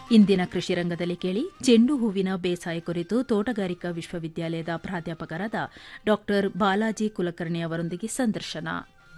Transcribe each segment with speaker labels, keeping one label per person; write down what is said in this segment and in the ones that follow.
Speaker 1: ಇಂದಿನ ಕೃಷಿ ರಂಗದಲ್ಲಿ ಕೇಳಿ ಚೆಂಡು ಹೂವಿನ ಬೇಸಾಯ ಕುರಿತು ತೋಟಗಾರಿಕಾ ವಿಶ್ವವಿದ್ಯಾಲಯದ ಪ್ರಾಧ್ಯಾಪಕರಾದ ಡಾ ಬಾಲಾಜಿ ಕುಲಕರ್ಣಿ ಅವರೊಂದಿಗೆ ಸಂದರ್ಶನ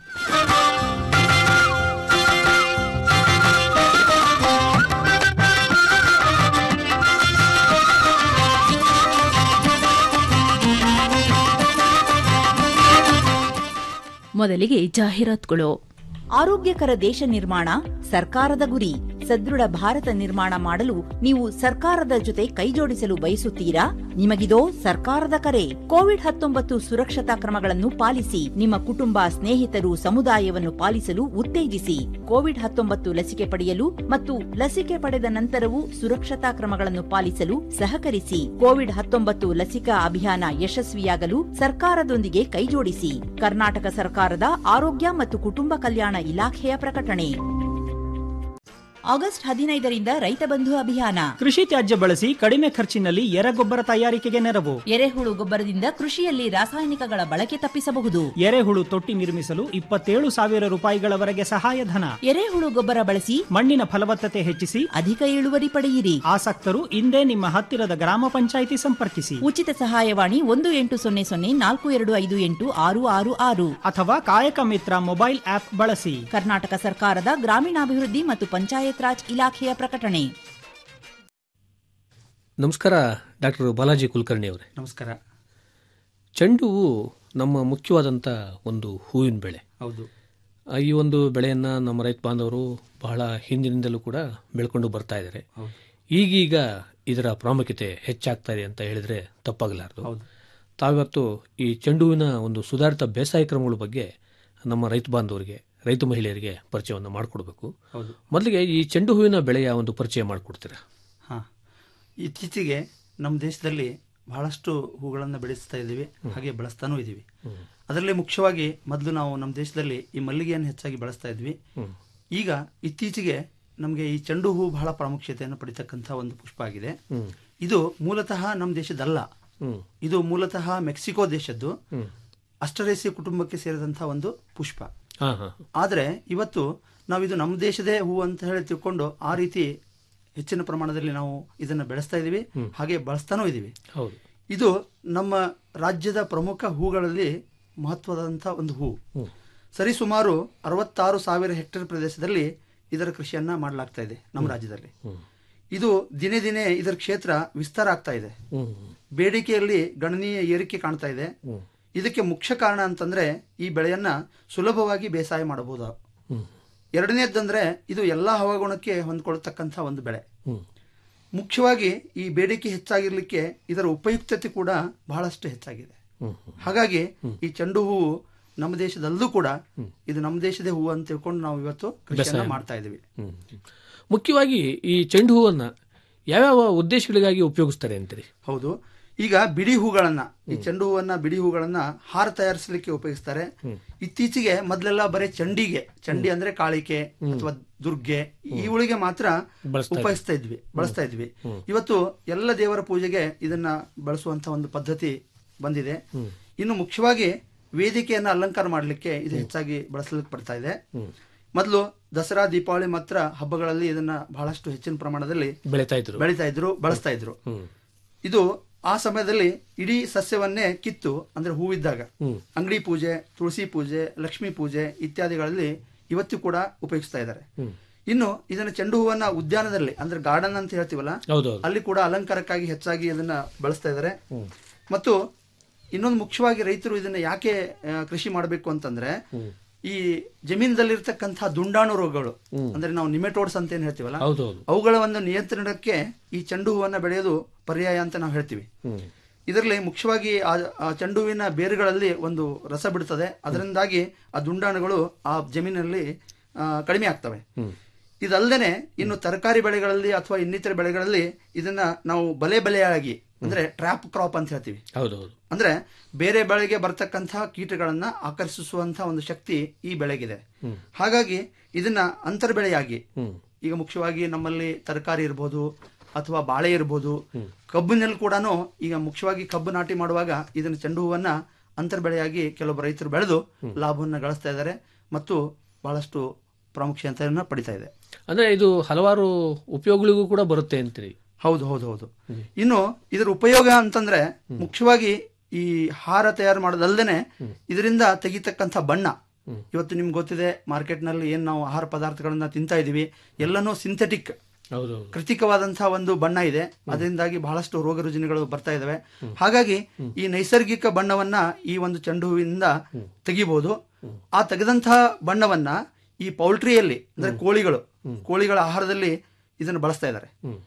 Speaker 1: ಮೊದಲಿಗೆ ಜಾಹೀರಾತುಗಳು
Speaker 2: ಆರೋಗ್ಯಕರ ದೇಶ ನಿರ್ಮಾಣ ಸರ್ಕಾರದ ಗುರಿ ಸದೃಢ ಭಾರತ ನಿರ್ಮಾಣ ಮಾಡಲು ನೀವು ಸರ್ಕಾರದ ಜೊತೆ ಕೈಜೋಡಿಸಲು ಬಯಸುತ್ತೀರಾ ನಿಮಗಿದೋ ಸರ್ಕಾರದ ಕರೆ ಕೋವಿಡ್ ಹತ್ತೊಂಬತ್ತು ಸುರಕ್ಷತಾ ಕ್ರಮಗಳನ್ನು ಪಾಲಿಸಿ ನಿಮ್ಮ ಕುಟುಂಬ ಸ್ನೇಹಿತರು ಸಮುದಾಯವನ್ನು ಪಾಲಿಸಲು ಉತ್ತೇಜಿಸಿ ಕೋವಿಡ್ ಹತ್ತೊಂಬತ್ತು ಲಸಿಕೆ ಪಡೆಯಲು ಮತ್ತು ಲಸಿಕೆ ಪಡೆದ ನಂತರವೂ ಸುರಕ್ಷತಾ ಕ್ರಮಗಳನ್ನು ಪಾಲಿಸಲು ಸಹಕರಿಸಿ ಕೋವಿಡ್ ಹತ್ತೊಂಬತ್ತು ಲಸಿಕಾ ಅಭಿಯಾನ ಯಶಸ್ವಿಯಾಗಲು ಸರ್ಕಾರದೊಂದಿಗೆ ಕೈಜೋಡಿಸಿ ಕರ್ನಾಟಕ ಸರ್ಕಾರದ ಆರೋಗ್ಯ ಮತ್ತು ಕುಟುಂಬ ಕಲ್ಯಾಣ ಇಲಾಖೆಯ ಪ್ರಕಟಣೆ ಆಗಸ್ಟ್ ಹದಿನೈದರಿಂದ ರೈತ ಬಂಧು ಅಭಿಯಾನ
Speaker 3: ಕೃಷಿ ತ್ಯಾಜ್ಯ ಬಳಸಿ ಕಡಿಮೆ ಖರ್ಚಿನಲ್ಲಿ ಎರೆಗೊಬ್ಬರ ತಯಾರಿಕೆಗೆ ನೆರವು
Speaker 2: ಎರೆಹುಳು ಗೊಬ್ಬರದಿಂದ ಕೃಷಿಯಲ್ಲಿ ರಾಸಾಯನಿಕಗಳ ಬಳಕೆ ತಪ್ಪಿಸಬಹುದು
Speaker 3: ಎರೆಹುಳು ತೊಟ್ಟಿ ನಿರ್ಮಿಸಲು ಇಪ್ಪತ್ತೇಳು ಸಾವಿರ ರೂಪಾಯಿಗಳವರೆಗೆ ಸಹಾಯಧನ
Speaker 2: ಎರೆಹುಳು ಗೊಬ್ಬರ ಬಳಸಿ
Speaker 3: ಮಣ್ಣಿನ ಫಲವತ್ತತೆ ಹೆಚ್ಚಿಸಿ
Speaker 2: ಅಧಿಕ ಇಳುವರಿ ಪಡೆಯಿರಿ
Speaker 3: ಆಸಕ್ತರು ಇಂದೇ ನಿಮ್ಮ ಹತ್ತಿರದ ಗ್ರಾಮ ಪಂಚಾಯಿತಿ ಸಂಪರ್ಕಿಸಿ
Speaker 2: ಉಚಿತ ಸಹಾಯವಾಣಿ ಒಂದು ಎಂಟು ಸೊನ್ನೆ ಸೊನ್ನೆ ನಾಲ್ಕು ಎರಡು ಐದು ಎಂಟು ಆರು ಆರು ಆರು
Speaker 3: ಅಥವಾ ಕಾಯಕ ಮಿತ್ರ ಮೊಬೈಲ್ ಆಪ್ ಬಳಸಿ
Speaker 2: ಕರ್ನಾಟಕ ಸರ್ಕಾರದ ಗ್ರಾಮೀಣಾಭಿವೃದ್ಧಿ ಮತ್ತು ಪಂಚಾಯತ್ ರಾಜ್ ಇಲಾಖೆಯ ಪ್ರಕಟಣೆ
Speaker 4: ನಮಸ್ಕಾರ ಡಾಕ್ಟರ್ ಬಾಲಾಜಿ ಕುಲಕರ್ಣಿ ಅವರೇ
Speaker 5: ನಮಸ್ಕಾರ
Speaker 4: ಚೆಂಡು ಹೂವು ನಮ್ಮ ಮುಖ್ಯವಾದಂಥ ಒಂದು ಹೂವಿನ ಬೆಳೆ
Speaker 5: ಹೌದು
Speaker 4: ಆ, ಈ ಒಂದು ಬೆಳೆಯನ್ನು ನಮ್ಮ ರೈತ ಬಾಂಧವರು ಬಹಳ ಹಿಂದಿನಿಂದಲೂ ಕೂಡ ಬೆಳ್ಕೊಂಡು ಬರ್ತಾ ಇದ್ದಾರೆ
Speaker 5: ಹೌದು.
Speaker 4: ಈಗೀಗ ಇದರ ಪ್ರಾಮುಖ್ಯತೆ ಹೆಚ್ಚಾಗ್ತಾ ಇದೆ ಅಂತ ಹೇಳಿದ್ರೆ ತಪ್ಪಾಗಲಾರದು
Speaker 5: ಹೌದು.
Speaker 4: ತಾವಿವತ್ತು ಈ ಚೆಂಡು ಹೂವಿನ ಒಂದು ಸುಧಾರಿತ ಬೇಸಾಯ ಕ್ರಮಗಳ ಬಗ್ಗೆ ನಮ್ಮ ರೈತ ಬಾಂಧವರಿಗೆ ರೈತ ಮಹಿಳೆಯರಿಗೆ ಪರಿಚಯವನ್ನು ಮಾಡಿಕೊಡ್ಬೇಕು
Speaker 5: ಹೌದು
Speaker 4: ಮೊದಲಿಗೆ ಈ ಚೆಂಡು ಹೂವಿನ ಬೆಳೆಯ ಒಂದು ಪರಿಚಯ ಮಾಡಿಕೊಡ್ತೀರಾ
Speaker 5: ಹಾಂ ಇತ್ತೀಚೆಗೆ ನಮ್ಮ ದೇಶದಲ್ಲಿ ಬಹಳಷ್ಟು ಹೂಗಳನ್ನು ಬೆಳೆಸ್ತಾ ಇದ್ದೀವಿ ಹಾಗೆ ಬಳಸ್ತಾನೂ ಇದ್ದೀವಿ ಅದರಲ್ಲಿ ಮುಖ್ಯವಾಗಿ ಮೊದಲು ನಾವು ನಮ್ಮ ದೇಶದಲ್ಲಿ ಈ ಮಲ್ಲಿಗೆಯನ್ನು ಹೆಚ್ಚಾಗಿ ಬಳಸ್ತಾ ಇದ್ವಿ ಈಗ ಇತ್ತೀಚೆಗೆ ನಮಗೆ ಈ ಚೆಂಡು ಹೂ ಬಹಳ ಪ್ರಾಮುಖ್ಯತೆಯನ್ನು ಪಡಿತಕ್ಕಂಥ ಒಂದು ಪುಷ್ಪ ಆಗಿದೆ ಇದು ಮೂಲತಃ ನಮ್ಮ ದೇಶದಲ್ಲ ಇದು ಮೂಲತಃ ಮೆಕ್ಸಿಕೋ ದೇಶದ್ದು ಅಷ್ಟರೇಸಿ ಕುಟುಂಬಕ್ಕೆ ಸೇರಿದಂತಹ ಒಂದು ಪುಷ್ಪ
Speaker 4: ಹಾಂ ಹಾಂ
Speaker 5: ಆದರೆ ಇವತ್ತು ನಾವು ಇದು ನಮ್ಮ ದೇಶದೇ ಹೂ ಅಂತ ಹೇಳಿ ತಿಳ್ಕೊಂಡು ಆ ರೀತಿ ಹೆಚ್ಚಿನ ಪ್ರಮಾಣದಲ್ಲಿ ನಾವು ಇದನ್ನು ಬೆಳೆಸ್ತಾ ಇದ್ದೀವಿ ಹಾಗೆ ಬಳಸ್ತಾನೂ ಇದ್ದೀವಿ
Speaker 4: ಹೌದು
Speaker 5: ಇದು ನಮ್ಮ ರಾಜ್ಯದ ಪ್ರಮುಖ ಹೂಗಳಲ್ಲಿ ಮಹತ್ವದಂಥ ಒಂದು ಹೂ ಸರಿ ಸುಮಾರು ಅರವತ್ತಾರು ಸಾವಿರ ಹೆಕ್ಟೇರ್ ಪ್ರದೇಶದಲ್ಲಿ ಇದರ ಕೃಷಿಯನ್ನ ಮಾಡಲಾಗ್ತಾ ಇದೆ ನಮ್ಮ ರಾಜ್ಯದಲ್ಲಿ ಇದು ದಿನೇ ದಿನೇ ಇದರ ಕ್ಷೇತ್ರ ವಿಸ್ತಾರ ಆಗ್ತಾ ಇದೆ ಬೇಡಿಕೆಯಲ್ಲಿ ಗಣನೀಯ ಏರಿಕೆ ಕಾಣ್ತಾ ಇದೆ ಇದಕ್ಕೆ ಮುಖ್ಯ ಕಾರಣ ಅಂತಂದ್ರೆ ಈ ಬೆಳೆಯನ್ನ ಸುಲಭವಾಗಿ ಬೇಸಾಯ ಮಾಡಬಹುದು ಎರಡನೇದಂದ್ರೆ ಇದು ಎಲ್ಲಾ ಹವಾಗುಣಕ್ಕೆ ಹೊಂದ್ಕೊಳ್ತಕ್ಕಂಥ ಒಂದು ಬೆಳೆ ಮುಖ್ಯವಾಗಿ ಈ ಬೇಡಿಕೆ ಹೆಚ್ಚಾಗಿರ್ಲಿಕ್ಕೆ ಇದರ ಉಪಯುಕ್ತತೆ ಕೂಡ ಬಹಳಷ್ಟು ಹೆಚ್ಚಾಗಿದೆ ಹಾಗಾಗಿ ಈ ಚೆಂಡು ಹೂವು ನಮ್ಮ ದೇಶದಲ್ಲೂ ಕೂಡ ಇದು ನಮ್ಮ ದೇಶದ ಹೂವು ಅಂತ ತಿಳ್ಕೊಂಡು ನಾವು ಇವತ್ತು ಕೃಷಿಯನ್ನ ಮಾಡ್ತಾ ಇದ್ದೀವಿ
Speaker 4: ಹ್ಮ್. ಮುಖ್ಯವಾಗಿ ಈ ಚೆಂಡು ಹೂವನ್ನ ಯಾವ್ಯಾವ ಉದ್ದೇಶಗಳಿಗಾಗಿ ಉಪಯೋಗಿಸ್ತಾರೆ ಅಂತೀರಿ
Speaker 5: ಹೌದು ಈಗ ಬಿಡಿ ಹೂಗಳನ್ನ ಈ ಚೆಂಡು ಹೂವನ್ನ ಬಿಡಿ ಹೂಗಳನ್ನ ಹಾರ ತಯಾರಿಸಲಿಕ್ಕೆ ಉಪಯೋಗಿಸ್ತಾರೆ ಇತ್ತೀಚೆಗೆ ಮೊದಲೆಲ್ಲ ಬರೀ ಚಂಡಿಗೆ ಚಂಡಿ ಅಂದ್ರೆ ಕಾಳಿಕೆ ಅಥವಾ ದುರ್ಗೆ ಇವುಗಳಿಗೆ ಮಾತ್ರ
Speaker 4: ಬಳಸ್ತಾ ಇದ್ವಿ.
Speaker 5: ಉಪಯೋಗಿಸ್ತಾ ಇದ್ವಿ ಬಳಸ್ತಾ ಇದ್ವಿ ಇವತ್ತು ಎಲ್ಲ ದೇವರ ಪೂಜೆಗೆ ಇದನ್ನ ಬಳಸುವಂತ ಒಂದು ಪದ್ಧತಿ ಬಂದಿದೆ ಇನ್ನು ಮುಖ್ಯವಾಗಿ ವೇದಿಕೆಯನ್ನ ಅಲಂಕಾರ ಮಾಡಲಿಕ್ಕೆ ಇದು ಹೆಚ್ಚಾಗಿ ಬಳಸಲಿಕ್ಕೆ ಬರ್ತಾ ಇದೆ ಮೊದಲು ದಸರಾ ದೀಪಾವಳಿ ಮಾತ್ರ ಹಬ್ಬಗಳಲ್ಲಿ ಇದನ್ನ ಬಹಳಷ್ಟು ಹೆಚ್ಚಿನ ಪ್ರಮಾಣದಲ್ಲಿ
Speaker 4: ಬೆಳೀತಾ ಇದ್ರು
Speaker 5: ಬೆಳೀತಾ ಇದ್ರು ಬಳಸ್ತಾ ಇದ್ರು ಇದು ಆ ಸಮಯದಲ್ಲಿ ಇಡೀ ಸಸ್ಯವನ್ನೇ ಕಿತ್ತು ಅಂದ್ರೆ ಹೂವಿದ್ದಾಗ ಅಂಗಡಿ ಪೂಜೆ ತುಳಸಿ ಪೂಜೆ ಲಕ್ಷ್ಮೀ ಪೂಜೆ ಇತ್ಯಾದಿಗಳಲ್ಲಿ ಇವತ್ತು ಕೂಡ ಉಪಯೋಗಿಸ್ತಾ ಇದ್ದಾರೆ ಇನ್ನು ಇದನ್ನ ಚೆಂಡು ಹೂವನ್ನ ಉದ್ಯಾನದಲ್ಲಿ ಅಂದ್ರೆ ಗಾರ್ಡನ್ ಅಂತ ಹೇಳ್ತೀವಲ್ಲ
Speaker 4: ಹೌದೌದು
Speaker 5: ಅಲ್ಲಿ ಕೂಡ ಅಲಂಕಾರಕ್ಕಾಗಿ ಹೆಚ್ಚಾಗಿ ಇದನ್ನ ಬಳಸ್ತಾ ಇದ್ದಾರೆ ಮತ್ತು ಇನ್ನೊಂದು ಮುಖ್ಯವಾಗಿ ರೈತರು ಇದನ್ನ ಯಾಕೆ ಆ, ಕೃಷಿ ಮಾಡಬೇಕು ಅಂತಂದ್ರೆ ಈ ಜಮೀನದಲ್ಲಿರ್ತಕ್ಕಂತಹ ದುಂಡಾಣು ರೋಗಗಳು ಅಂದ್ರೆ ನಾವು ನಿಮೆಟೋಡ್ಸ್ ಅಂತ ಏನ್ ಹೇಳ್ತೀವಲ್ಲ
Speaker 4: ಹೌದೌದು
Speaker 5: ಅವುಗಳ ಒಂದು ನಿಯಂತ್ರಣಕ್ಕೆ ಈ ಚೆಂಡು ಹೂವನ್ನ ಬೆಳೆಯೋದು ಪರ್ಯಾಯ ಅಂತ ನಾವು ಹೇಳ್ತೀವಿ ಇದರಲ್ಲಿ ಮುಖ್ಯವಾಗಿ ಆ ಆ ಚೆಂಡು ಹೂವಿನ ಬೇರುಗಳಲ್ಲಿ ಒಂದು ರಸ ಬಿಡುತ್ತದೆ ಅದರಿಂದಾಗಿ ಆ ದುಂಡಾಣುಗಳು ಆ ಜಮೀನಲ್ಲಿ ಆ, ಕಡಿಮೆ ಆಗ್ತವೆ ಇದಲ್ಲದೆ ಇನ್ನು ತರಕಾರಿ ಬೆಳೆಗಳಲ್ಲಿ ಅಥವಾ ಇನ್ನಿತರ ಬೆಳೆಗಳಲ್ಲಿ ಇದನ್ನ ನಾವು ಬಲೆ ಬಲೆಯಾಗಿ ಅಂದ್ರೆ ಟ್ರ್ಯಾಪ್ ಕ್ರಾಪ್ ಅಂತ ಹೇಳ್ತೀವಿ
Speaker 4: ಹೌದೌದು
Speaker 5: ಅಂದ್ರೆ ಬೇರೆ ಬೆಳೆಗೆ ಬರ್ತಕ್ಕಂತಹ ಕೀಟಗಳನ್ನ ಆಕರ್ಷಿಸುವಂತಹ ಒಂದು ಶಕ್ತಿ ಈ ಬೆಳೆಗಿದೆ ಹಾಗಾಗಿ ಇದನ್ನ ಅಂತರ್ ಬೆಳೆಯಾಗಿ ಈಗ ಮುಖ್ಯವಾಗಿ ನಮ್ಮಲ್ಲಿ ತರಕಾರಿ ಇರ್ಬೋದು ಅಥವಾ ಬಾಳೆ ಇರ್ಬೋದು ಕಬ್ಬಿನಲ್ಲಿ ಕೂಡ ಈಗ ಮುಖ್ಯವಾಗಿ ಕಬ್ಬು ನಾಟಿ ಮಾಡುವಾಗ ಇದನ್ನ ಚೆಂಡು ಹೂವನ್ನ ಅಂತರ್ ಬೆಳೆಯಾಗಿ ಕೆಲವೊಬ್ಬ ರೈತರು ಬೆಳೆದು ಲಾಭವನ್ನ ಗಳಿಸ್ತಾ ಇದ್ದಾರೆ ಮತ್ತು ಬಹಳಷ್ಟು ಪ್ರಾಮುಖ್ಯತೆಯನ್ನ ಪಡಿತಾ ಇದೆ
Speaker 4: ಅಂದ್ರೆ ಇದು ಹಲವಾರು ಉಪಯೋಗಗಳಿಗೂ ಕೂಡ ಬರುತ್ತೆ ಅಂತೀರಿ
Speaker 5: ಹೌದು ಹೌದು ಹೌದು ಇನ್ನು ಇದರ ಉಪಯೋಗ ಅಂತಂದ್ರೆ ಮುಖ್ಯವಾಗಿ ಈ ಹಾರ ತಯಾರು ಮಾಡೋದಲ್ದೇನೆ ಇದರಿಂದ ತೆಗಿತಕ್ಕಂಥ ಬಣ್ಣ ಇವತ್ತು ನಿಮ್ಗೆ ಗೊತ್ತಿದೆ ಮಾರ್ಕೆಟ್ನಲ್ಲಿ ಏನು ನಾವು ಆಹಾರ ಪದಾರ್ಥಗಳನ್ನ ತಿಂತಾ ಇದೀವಿ ಎಲ್ಲನೂ ಸಿಂಥೆಟಿಕ್
Speaker 4: ಹೌದು
Speaker 5: ಕೃತಿಕವಾದಂತಹ ಒಂದು ಬಣ್ಣ ಇದೆ ಅದರಿಂದಾಗಿ ಬಹಳಷ್ಟು ರೋಗ ರುಜಿನಗಳು ಬರ್ತಾ ಇದಾವೆ ಹಾಗಾಗಿ ಈ ನೈಸರ್ಗಿಕ ಬಣ್ಣವನ್ನ ಈ ಒಂದು ಚೆಂಡು ಹೂವಿನಿಂದ ತೆಗಿಬಹುದು ಆ ತೆಗೆದಂತಹ ಬಣ್ಣವನ್ನ ಈ ಪೌಲ್ಟ್ರಿಯಲ್ಲಿ ಅಂದ್ರೆ ಕೋಳಿಗಳು ಕೋಳಿಗಳ ಆಹಾರದಲ್ಲಿ ಇದನ್ನು ಬಳಸ್ತಾ ಇದ್ದಾರೆ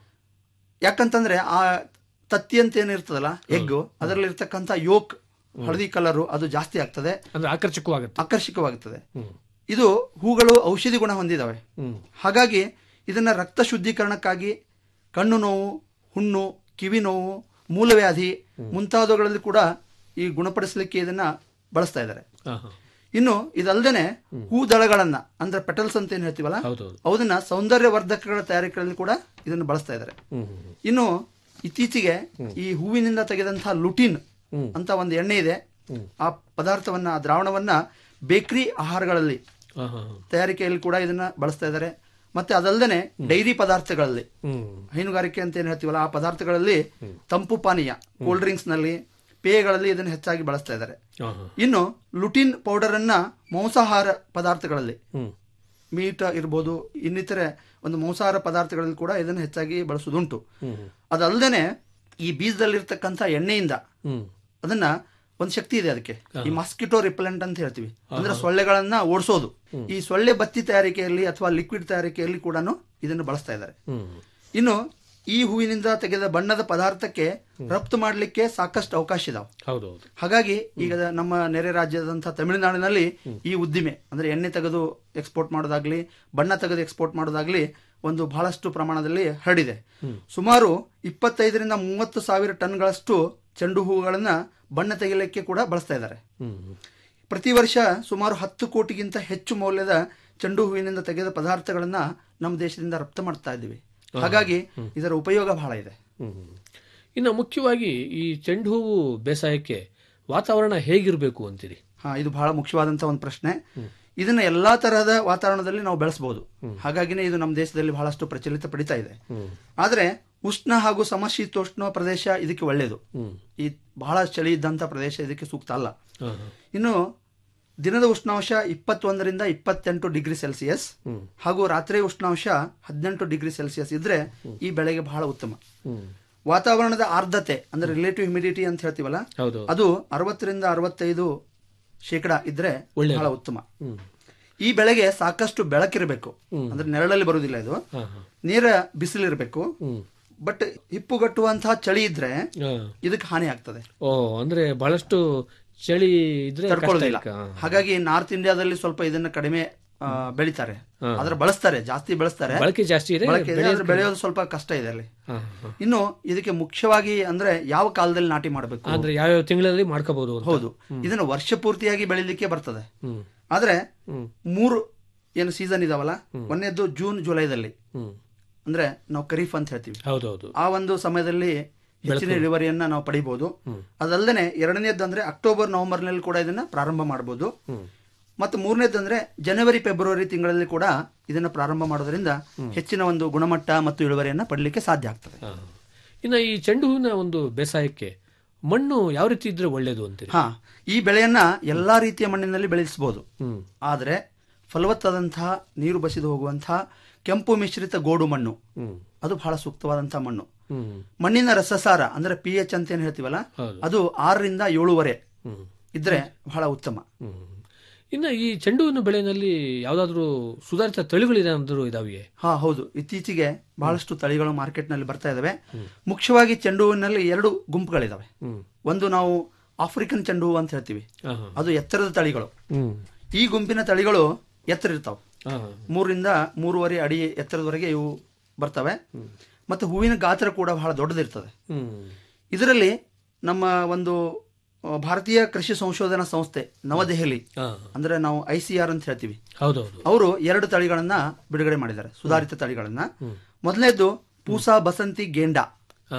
Speaker 5: ಯಾಕಂತಂದ್ರೆ ಆ ತತ್ತಿ ಅಂತ ಏನಿರ್ತದಲ್ಲ ಎಗ್ಗು ಅದರಲ್ಲಿ ಇರ್ತಕ್ಕಂಥ ಯೋಕ್ ಹಳದಿ ಕಲರು ಅದು ಜಾಸ್ತಿ ಆಗ್ತದೆ
Speaker 4: ಅಂದ್ರೆ ಆಕರ್ಷಕವಾಗುತ್ತೆ
Speaker 5: ಆಕರ್ಷಕವಾಗುತ್ತದೆ ಇದು ಹೂಗಳು ಔಷಧಿ ಗುಣ ಹೊಂದಿದಾವೆ ಹಾಗಾಗಿ ಇದನ್ನ ರಕ್ತ ಶುದ್ಧೀಕರಣಕ್ಕಾಗಿ ಕಣ್ಣು ನೋವು ಹುಣ್ಣು ಕಿವಿ ನೋವು ಮೂಲವ್ಯಾಧಿ ಮುಂತಾದವುಗಳಲ್ಲಿ ಕೂಡ ಈ ಗುಣಪಡಿಸಲಿಕ್ಕೆ ಇದನ್ನ ಬಳಸ್ತಾ ಇದ್ದಾರೆ
Speaker 4: ಹಾ, ಹಾ.
Speaker 5: ಇನ್ನು ಇದಲ್ದೇನೆ ಹೂ ದಳಗಳನ್ನ ಅಂದ್ರೆ ಪೆಟಲ್ಸ್ ಅಂತ ಏನ್ ಹೇಳ್ತೀವಲ್ಲ
Speaker 4: ಹೌದೌದು
Speaker 5: ಅವನ್ನ ಸೌಂದರ್ಯ ವರ್ಧಕಗಳ ತಯಾರಿಕೆಯಲ್ಲಿ ಕೂಡ ಇದನ್ನು ಬಳಸ್ತಾ ಇದ್ದಾರೆ
Speaker 4: ಹ್ಮ್ ಹ್ಮ್, ಹ್ಮ್.
Speaker 5: ಇನ್ನು ಇತ್ತೀಚೆಗೆ ಈ ಹೂವಿನಿಂದ ತೆಗೆದಂತಹ ಲುಟಿನ್ ಅಂತ ಒಂದು ಎಣ್ಣೆ ಇದೆ ಆ ಪದಾರ್ಥವನ್ನ ಆ ದ್ರಾವಣವನ್ನ ಬೇಕರಿ ಆಹಾರಗಳಲ್ಲಿ
Speaker 4: ಹಾ, ಹಾ, ಹಾ.
Speaker 5: ತಯಾರಿಕೆಯಲ್ಲಿ ಕೂಡ ಇದನ್ನ ಬಳಸ್ತಾ ಇದ್ದಾರೆ ಮತ್ತೆ ಅದಲ್ಲದೆ ಡೈರಿ ಪದಾರ್ಥಗಳಲ್ಲಿ
Speaker 4: ಹ್ಮ್
Speaker 5: ಹೈನುಗಾರಿಕೆ ಅಂತ ಏನ್ ಹೇಳ್ತೀವಲ್ಲ ಆ ಪದಾರ್ಥಗಳಲ್ಲಿ ತಂಪು ಪಾನೀಯ ಕೋಲ್ಡ್ ಡ್ರಿಂಕ್ಸ್ ನಲ್ಲಿ ಪೇಯಗಳಲ್ಲಿ ಇದನ್ನು ಹೆಚ್ಚಾಗಿ ಬಳಸ್ತಾ ಇದ್ದಾರೆ
Speaker 4: ಹಾ, ಹಾ.
Speaker 5: ಇನ್ನು ಲುಟಿನ್ ಪೌಡರ್ ಅನ್ನ ಮಾಂಸಾಹಾರ ಪದಾರ್ಥಗಳಲ್ಲಿ
Speaker 4: ಹ್ಮ್
Speaker 5: ಮೀಟ್ ಇರ್ಬೋದು ಇನ್ನಿತರೆ ಒಂದು ಮಾಂಸಾಹಾರ ಪದಾರ್ಥಗಳಲ್ಲಿ ಕೂಡ ಇದನ್ನು ಹೆಚ್ಚಾಗಿ ಬಳಸುವುದುಂಟು
Speaker 4: ಹ್ಮ್ ಹ್ಮ್.
Speaker 5: ಅದಲ್ಲದೆ ಈ ಬೀಜದಲ್ಲಿರ್ತಕ್ಕಂಥ ಎಣ್ಣೆಯಿಂದ
Speaker 4: ಹ್ಮ್
Speaker 5: ಅದನ್ನ ಒಂದು ಶಕ್ತಿ ಇದೆ ಅದಕ್ಕೆ ಈ ಮಾಸ್ಕಿಟೋ ರಿಪೆಲೆಂಟ್ ಅಂತ ಹೇಳ್ತೀವಿ ಅಂದ್ರೆ ಸೊಳ್ಳೆಗಳನ್ನ ಓಡಿಸೋದು ಈ ಸೊಳ್ಳೆ ಬತ್ತಿ ತಯಾರಿಕೆಯಲ್ಲಿ ಅಥವಾ ಲಿಕ್ವಿಡ್ ತಯಾರಿಕೆಯಲ್ಲಿ ಕೂಡ ಇದನ್ನು ಬಳಸ್ತಾ ಇದ್ದಾರೆ
Speaker 4: ಹ್ಮ್
Speaker 5: ಇನ್ನು ಈ ಹೂವಿನಿಂದ ತೆಗೆದ ಬಣ್ಣದ ಪದಾರ್ಥಕ್ಕೆ ರಫ್ತು ಮಾಡಲಿಕ್ಕೆ ಸಾಕಷ್ಟು ಅವಕಾಶ ಇದಾವೆ
Speaker 4: ಹೌದು ಹೌದು
Speaker 5: ಹಾಗಾಗಿ ಈಗ ನಮ್ಮ ನೆರೆ ರಾಜ್ಯದಂತಹ ತಮಿಳುನಾಡಿನಲ್ಲಿ ಈ ಉದ್ದಿಮೆ ಅಂದ್ರೆ ಎಣ್ಣೆ ತೆಗೆದು ಎಕ್ಸ್ಪೋರ್ಟ್ ಮಾಡೋದಾಗ್ಲಿ ಬಣ್ಣ ತೆಗೆದು ಎಕ್ಸ್ಪೋರ್ಟ್ ಮಾಡೋದಾಗ್ಲಿ ಒಂದು ಬಹಳಷ್ಟು ಪ್ರಮಾಣದಲ್ಲಿ ಹರಡಿದೆ ಸುಮಾರು ಇಪ್ಪತ್ತೈದರಿಂದ ಮೂವತ್ತು ಸಾವಿರ ಟನ್ಗಳಷ್ಟು ಚೆಂಡು ಹೂಗಳನ್ನ ಬಣ್ಣ ತೆಗೆಯಲಿಕ್ಕೆ ಕೂಡ ಬಳಸ್ತಾ ಇದ್ದಾರೆ
Speaker 4: ಹ್ಮ್ ಹ್ಮ್.
Speaker 5: ಪ್ರತಿ ವರ್ಷ ಸುಮಾರು ಹತ್ತು ಕೋಟಿಗಿಂತ ಹೆಚ್ಚು ಮೌಲ್ಯದ ಚೆಂಡು ಹೂವಿನಿಂದ ತೆಗೆದ ಪದಾರ್ಥಗಳನ್ನ ನಮ್ಮ ದೇಶದಿಂದ ರಫ್ತು ಮಾಡ್ತಾ ಇದ್ದೀವಿ ಹಾಗಾಗಿ ಇದರ ಉಪಯೋಗ ಬಹಳ ಇದೆ
Speaker 4: ಹ್ಮ್. ಇನ್ನು ಮುಖ್ಯವಾಗಿ ಈ ಚೆಂಡು ಹೂವು ಬೇಸಾಯಕ್ಕೆ ವಾತಾವರಣ ಹೇಗಿರಬೇಕು ಅಂತೀರಿ
Speaker 5: ಹಾ ಇದು ಬಹಳ ಮುಖ್ಯವಾದಂತಹ ಒಂದು ಪ್ರಶ್ನೆ ಇದನ್ನ ಎಲ್ಲಾ ತರಹದ ವಾತಾವರಣದಲ್ಲಿ ನಾವು ಬೆಳೆಸಬಹುದು ಹಾಗಾಗಿನೇ ಇದು ನಮ್ಮ ದೇಶದಲ್ಲಿ ಬಹಳಷ್ಟು ಪ್ರಚಲಿತ ಪಡಿತಾ ಇದೆ ಆದ್ರೆ ಉಷ್ಣ ಹಾಗೂ ಸಮಶೀತೋಷ್ಣ ಪ್ರದೇಶ ಇದಕ್ಕೆ ಒಳ್ಳೆಯದು ಈ ಬಹಳ ಚಳಿ ಇದ್ದಂತ ಪ್ರದೇಶ ಇದಕ್ಕೆ ಸೂಕ್ತ ಅಲ್ಲ
Speaker 4: ಹಾ, ಹಾ.
Speaker 5: ಇನ್ನು ದಿನದ ಉಷ್ಣಾಂಶ ಇಪ್ಪತ್ತೊಂದರಿಂದ ಇಪ್ಪತ್ತೆಂಟು ಡಿಗ್ರಿ ಸೆಲ್ಸಿಯಸ್ ಹಾಗೂ ರಾತ್ರಿ ಉಷ್ಣಾಂಶ ಹದಿನೆಂಟು ಡಿಗ್ರಿ ಸೆಲ್ಸಿಯಸ್ ಇದ್ರೆ ಈ ಬೆಳೆಗೆ ಬಹಳ ಉತ್ತಮ
Speaker 4: ಹ್ಮ್.
Speaker 5: ವಾತಾವರಣದ ಆರ್ದ್ರತೆ ಅಂದ್ರೆ ರಿಲೇಟಿವ್ ಹ್ಯುಮಿಡಿಟಿ ಅಂತ ಹೇಳ್ತೀವಲ್ಲ
Speaker 4: ಹೌದು
Speaker 5: ಅದು ಅರವತ್ತರಿಂದ ಅರವತ್ತೈದು ಶೇಕಡ ಇದ್ರೆ
Speaker 4: ಒಳ್ಳೆಯದು.
Speaker 5: ಬಹಳ ಉತ್ತಮ
Speaker 4: ಹ್ಮ್.
Speaker 5: ಈ ಬೆಳೆಗೆ ಸಾಕಷ್ಟು ಬೆಳಕಿರಬೇಕು ಅಂದ್ರೆ ನೆರಳಲ್ಲಿ ಬರುವುದಿಲ್ಲ ಇದು
Speaker 4: ಹಾ, ಹಾ.
Speaker 5: ನೇರ ಬಿಸಿಲಿರಬೇಕು
Speaker 4: ಹ್ಮ್.
Speaker 5: ಬಟ್ ಹಿಪ್ಪುಗಟ್ಟುವಂತಹ ಚಳಿ ಇದ್ರೆ
Speaker 4: ಹಾ.
Speaker 5: ಇದಕ್ಕೆ ಹಾನಿ ಆಗ್ತದೆ
Speaker 4: ಓ ಅಂದ್ರೆ ಬಹಳಷ್ಟು ಚಳಿ ಇದ್ರೆ ಕಷ್ಟ
Speaker 5: ತಡ್ಕೊಳ್ಳೋದಿಲ್ಲ
Speaker 4: ಇಲ್ಲ. ಹಾ.
Speaker 5: ಹಾಗಾಗಿ ನಾರ್ತ್ ಇಂಡಿಯಾದಲ್ಲಿ ಸ್ವಲ್ಪ ಇದನ್ನ ಕಡಿಮೆ ಆ, ಬೆಳಿತಾರೆ ಆದ್ರೆ ಬಳಸ್ತಾರೆ ಜಾಸ್ತಿ ಬೆಳೆಸ್ತಾರೆ
Speaker 4: ಬಳಕೆ ಜಾಸ್ತಿ ಇದೆ
Speaker 5: ಬಳಕೆ ಇದೆ, ಆದ್ರೆ ಬೆಳೆಯೋದು ಸ್ವಲ್ಪ ಕಷ್ಟ ಇದೆ ಅಲ್ಲಿ
Speaker 4: ಹಾ, ಹಾ.
Speaker 5: ಇನ್ನು ಇದಕ್ಕೆ ಮುಖ್ಯವಾಗಿ ಅಂದ್ರೆ ಯಾವ ಕಾಲದಲ್ಲಿ ನಾಟಿ ಮಾಡಬೇಕು
Speaker 4: ಅಂದ್ರೆ ಯಾವ್ಯಾವ ತಿಂಗಳಲ್ಲಿ ಮಾಡ್ಕೋಬಹುದು ಅಂತ
Speaker 5: ಹೌದು ಇದನ್ನ ವರ್ಷ ಪೂರ್ತಿಯಾಗಿ ಬೆಳಿಲಿಕ್ಕೆ ಬರ್ತದೆ
Speaker 4: ಹ್ಮ್
Speaker 5: ಆದ್ರೆ
Speaker 4: ಹ್ಮ್.
Speaker 5: ಮೂರು ಏನು ಸೀಸನ್ ಇದಾವಲ್ಲ ಒಂದನೇದ್ದು ಜೂನ್ ಜುಲೈದಲ್ಲಿ
Speaker 4: ಹ್ಮ್
Speaker 5: ಅಂದ್ರೆ ನಾವು ಖರೀಫ್ ಅಂತ ಹೇಳ್ತೀವಿ
Speaker 4: ಹೌದೌದು
Speaker 5: ಆ ಒಂದು ಸಮಯದಲ್ಲಿ ಹೆಚ್ಚಿನ ಇಳುವರಿಯನ್ನ ನಾವು ಪಡಿಬಹುದು ಅದಲ್ಲದೆ ಎರಡನೇದ್ದು ಅಂದ್ರೆ ಅಕ್ಟೋಬರ್ ನವೆಂಬರ್ ನಲ್ಲಿ ಕೂಡ ಇದನ್ನ ಪ್ರಾರಂಭ ಮಾಡಬಹುದು ಮತ್ತು ಮೂರನೇದ್ದು ಅಂದ್ರೆ ಜನವರಿ ಫೆಬ್ರವರಿ ತಿಂಗಳಲ್ಲಿ ಕೂಡ ಇದನ್ನ ಪ್ರಾರಂಭ ಮಾಡೋದ್ರಿಂದ ಹೆಚ್ಚಿನ ಒಂದು ಗುಣಮಟ್ಟ ಮತ್ತು ಇಳುವರಿಯನ್ನ ಪಡಲಿಕ್ಕೆ ಸಾಧ್ಯ ಆಗ್ತದೆ
Speaker 4: ಹಾ. ಇನ್ನು ಈ ಚೆಂಡು ಹೂವಿನ ಒಂದು ಬೇಸಾಯಕ್ಕೆ ಮಣ್ಣು ಯಾವ ರೀತಿ ಇದ್ರೆ ಒಳ್ಳೇದು ಅಂತೀರಿ
Speaker 5: ಹಾ ಈ ಬೆಳೆಯನ್ನ ಎಲ್ಲಾ ರೀತಿಯ ಮಣ್ಣಿನಲ್ಲಿ ಬೆಳೆಸಬಹುದು
Speaker 4: ಹ್ಮ್
Speaker 5: ಆದರೆ ಫಲವತ್ತಾದಂತಹ ನೀರು ಬಸಿದು ಹೋಗುವಂತಹ ಕೆಂಪು ಮಿಶ್ರಿತ ಗೋಡು ಮಣ್ಣು
Speaker 4: ಹ್ಮ್
Speaker 5: ಅದು ಬಹಳ ಸೂಕ್ತವಾದಂತಹ ಮಣ್ಣು
Speaker 4: ಹ್ಮ್
Speaker 5: ಮಣ್ಣಿನ ರಸಸಾರ ಅಂದ್ರೆ ಪಿ ಎಚ್ ಅಂತ ಏನ್ ಹೇಳ್ತೀವಲ್ಲ
Speaker 4: ಹೌದು.
Speaker 5: ಅದು ಆರರಿಂದ ಏಳುವರೆ
Speaker 4: ಹ್ಮ್
Speaker 5: ಇದ್ರೆ ಬಹಳ ಉತ್ತಮ
Speaker 4: ಹ್ಮ್ ಇನ್ನು ಈ ಚೆಂಡು ಹೂವಿನ ಬೆಳೆಯಲ್ಲಿ ಯಾವ್ದಾದ್ರು ಸುಧಾರಿತ ತಳಿಗಳಿದಾದ್ರು ಇದಾವಿಯೇ
Speaker 5: ಹಾ ಹೌದು ಇತ್ತೀಚೆಗೆ ಬಹಳಷ್ಟು ತಳಿಗಳು ಮಾರ್ಕೆಟ್ ನಲ್ಲಿ ಬರ್ತಾ ಇದಾವೆ ಮುಖ್ಯವಾಗಿ ಚೆಂಡು ಹೂವಿನಲ್ಲಿ ಎರಡು ಗುಂಪುಗಳಿದಾವೆ
Speaker 4: ಹ್ಮ್
Speaker 5: ಒಂದು ನಾವು ಆಫ್ರಿಕನ್ ಚೆಂಡು ಹೂವು ಅಂತ ಹೇಳ್ತೀವಿ
Speaker 4: ಹಾ, ಹಾ.
Speaker 5: ಅದು ಎತ್ತರದ ತಳಿಗಳು
Speaker 4: ಹ್ಮ್
Speaker 5: ಈ ಗುಂಪಿನ ತಳಿಗಳು ಎತ್ತರ ಇರ್ತಾವೆ
Speaker 4: ಹಾ,
Speaker 5: ಮೂರರಿಂದ ಮೂರುವರೆ ಅಡಿ ಎತ್ತರದವರೆಗೆ ಇವು ಬರ್ತವೆ ಮತ್ತು ಹೂವಿನ ಗಾತ್ರ ಕೂಡ ಬಹಳ ದೊಡ್ಡದಿರ್ತದೆ
Speaker 4: ಹ್ಮ್
Speaker 5: ಇದರಲ್ಲಿ ನಮ್ಮ ಒಂದು ಆ, ಭಾರತೀಯ ಕೃಷಿ ಸಂಶೋಧನಾ ಸಂಸ್ಥೆ ನವದೆಹಲಿ
Speaker 4: ಹಾ,
Speaker 5: ಅಂದ್ರೆ ನಾವು ಐ ಸಿ ಆರ್ ಅಂತ ಹೇಳ್ತೀವಿ
Speaker 4: ಹೌದೌದು
Speaker 5: ಅವರು ಎರಡು ತಳಿಗಳನ್ನ ಬಿಡುಗಡೆ ಮಾಡಿದ್ದಾರೆ ಸುಧಾರಿತ ತಳಿಗಳನ್ನ ಮೊದಲನೇದು ಪೂಸಾ ಬಸಂತಿ ಗೇಂಡಾ
Speaker 4: ಹಾ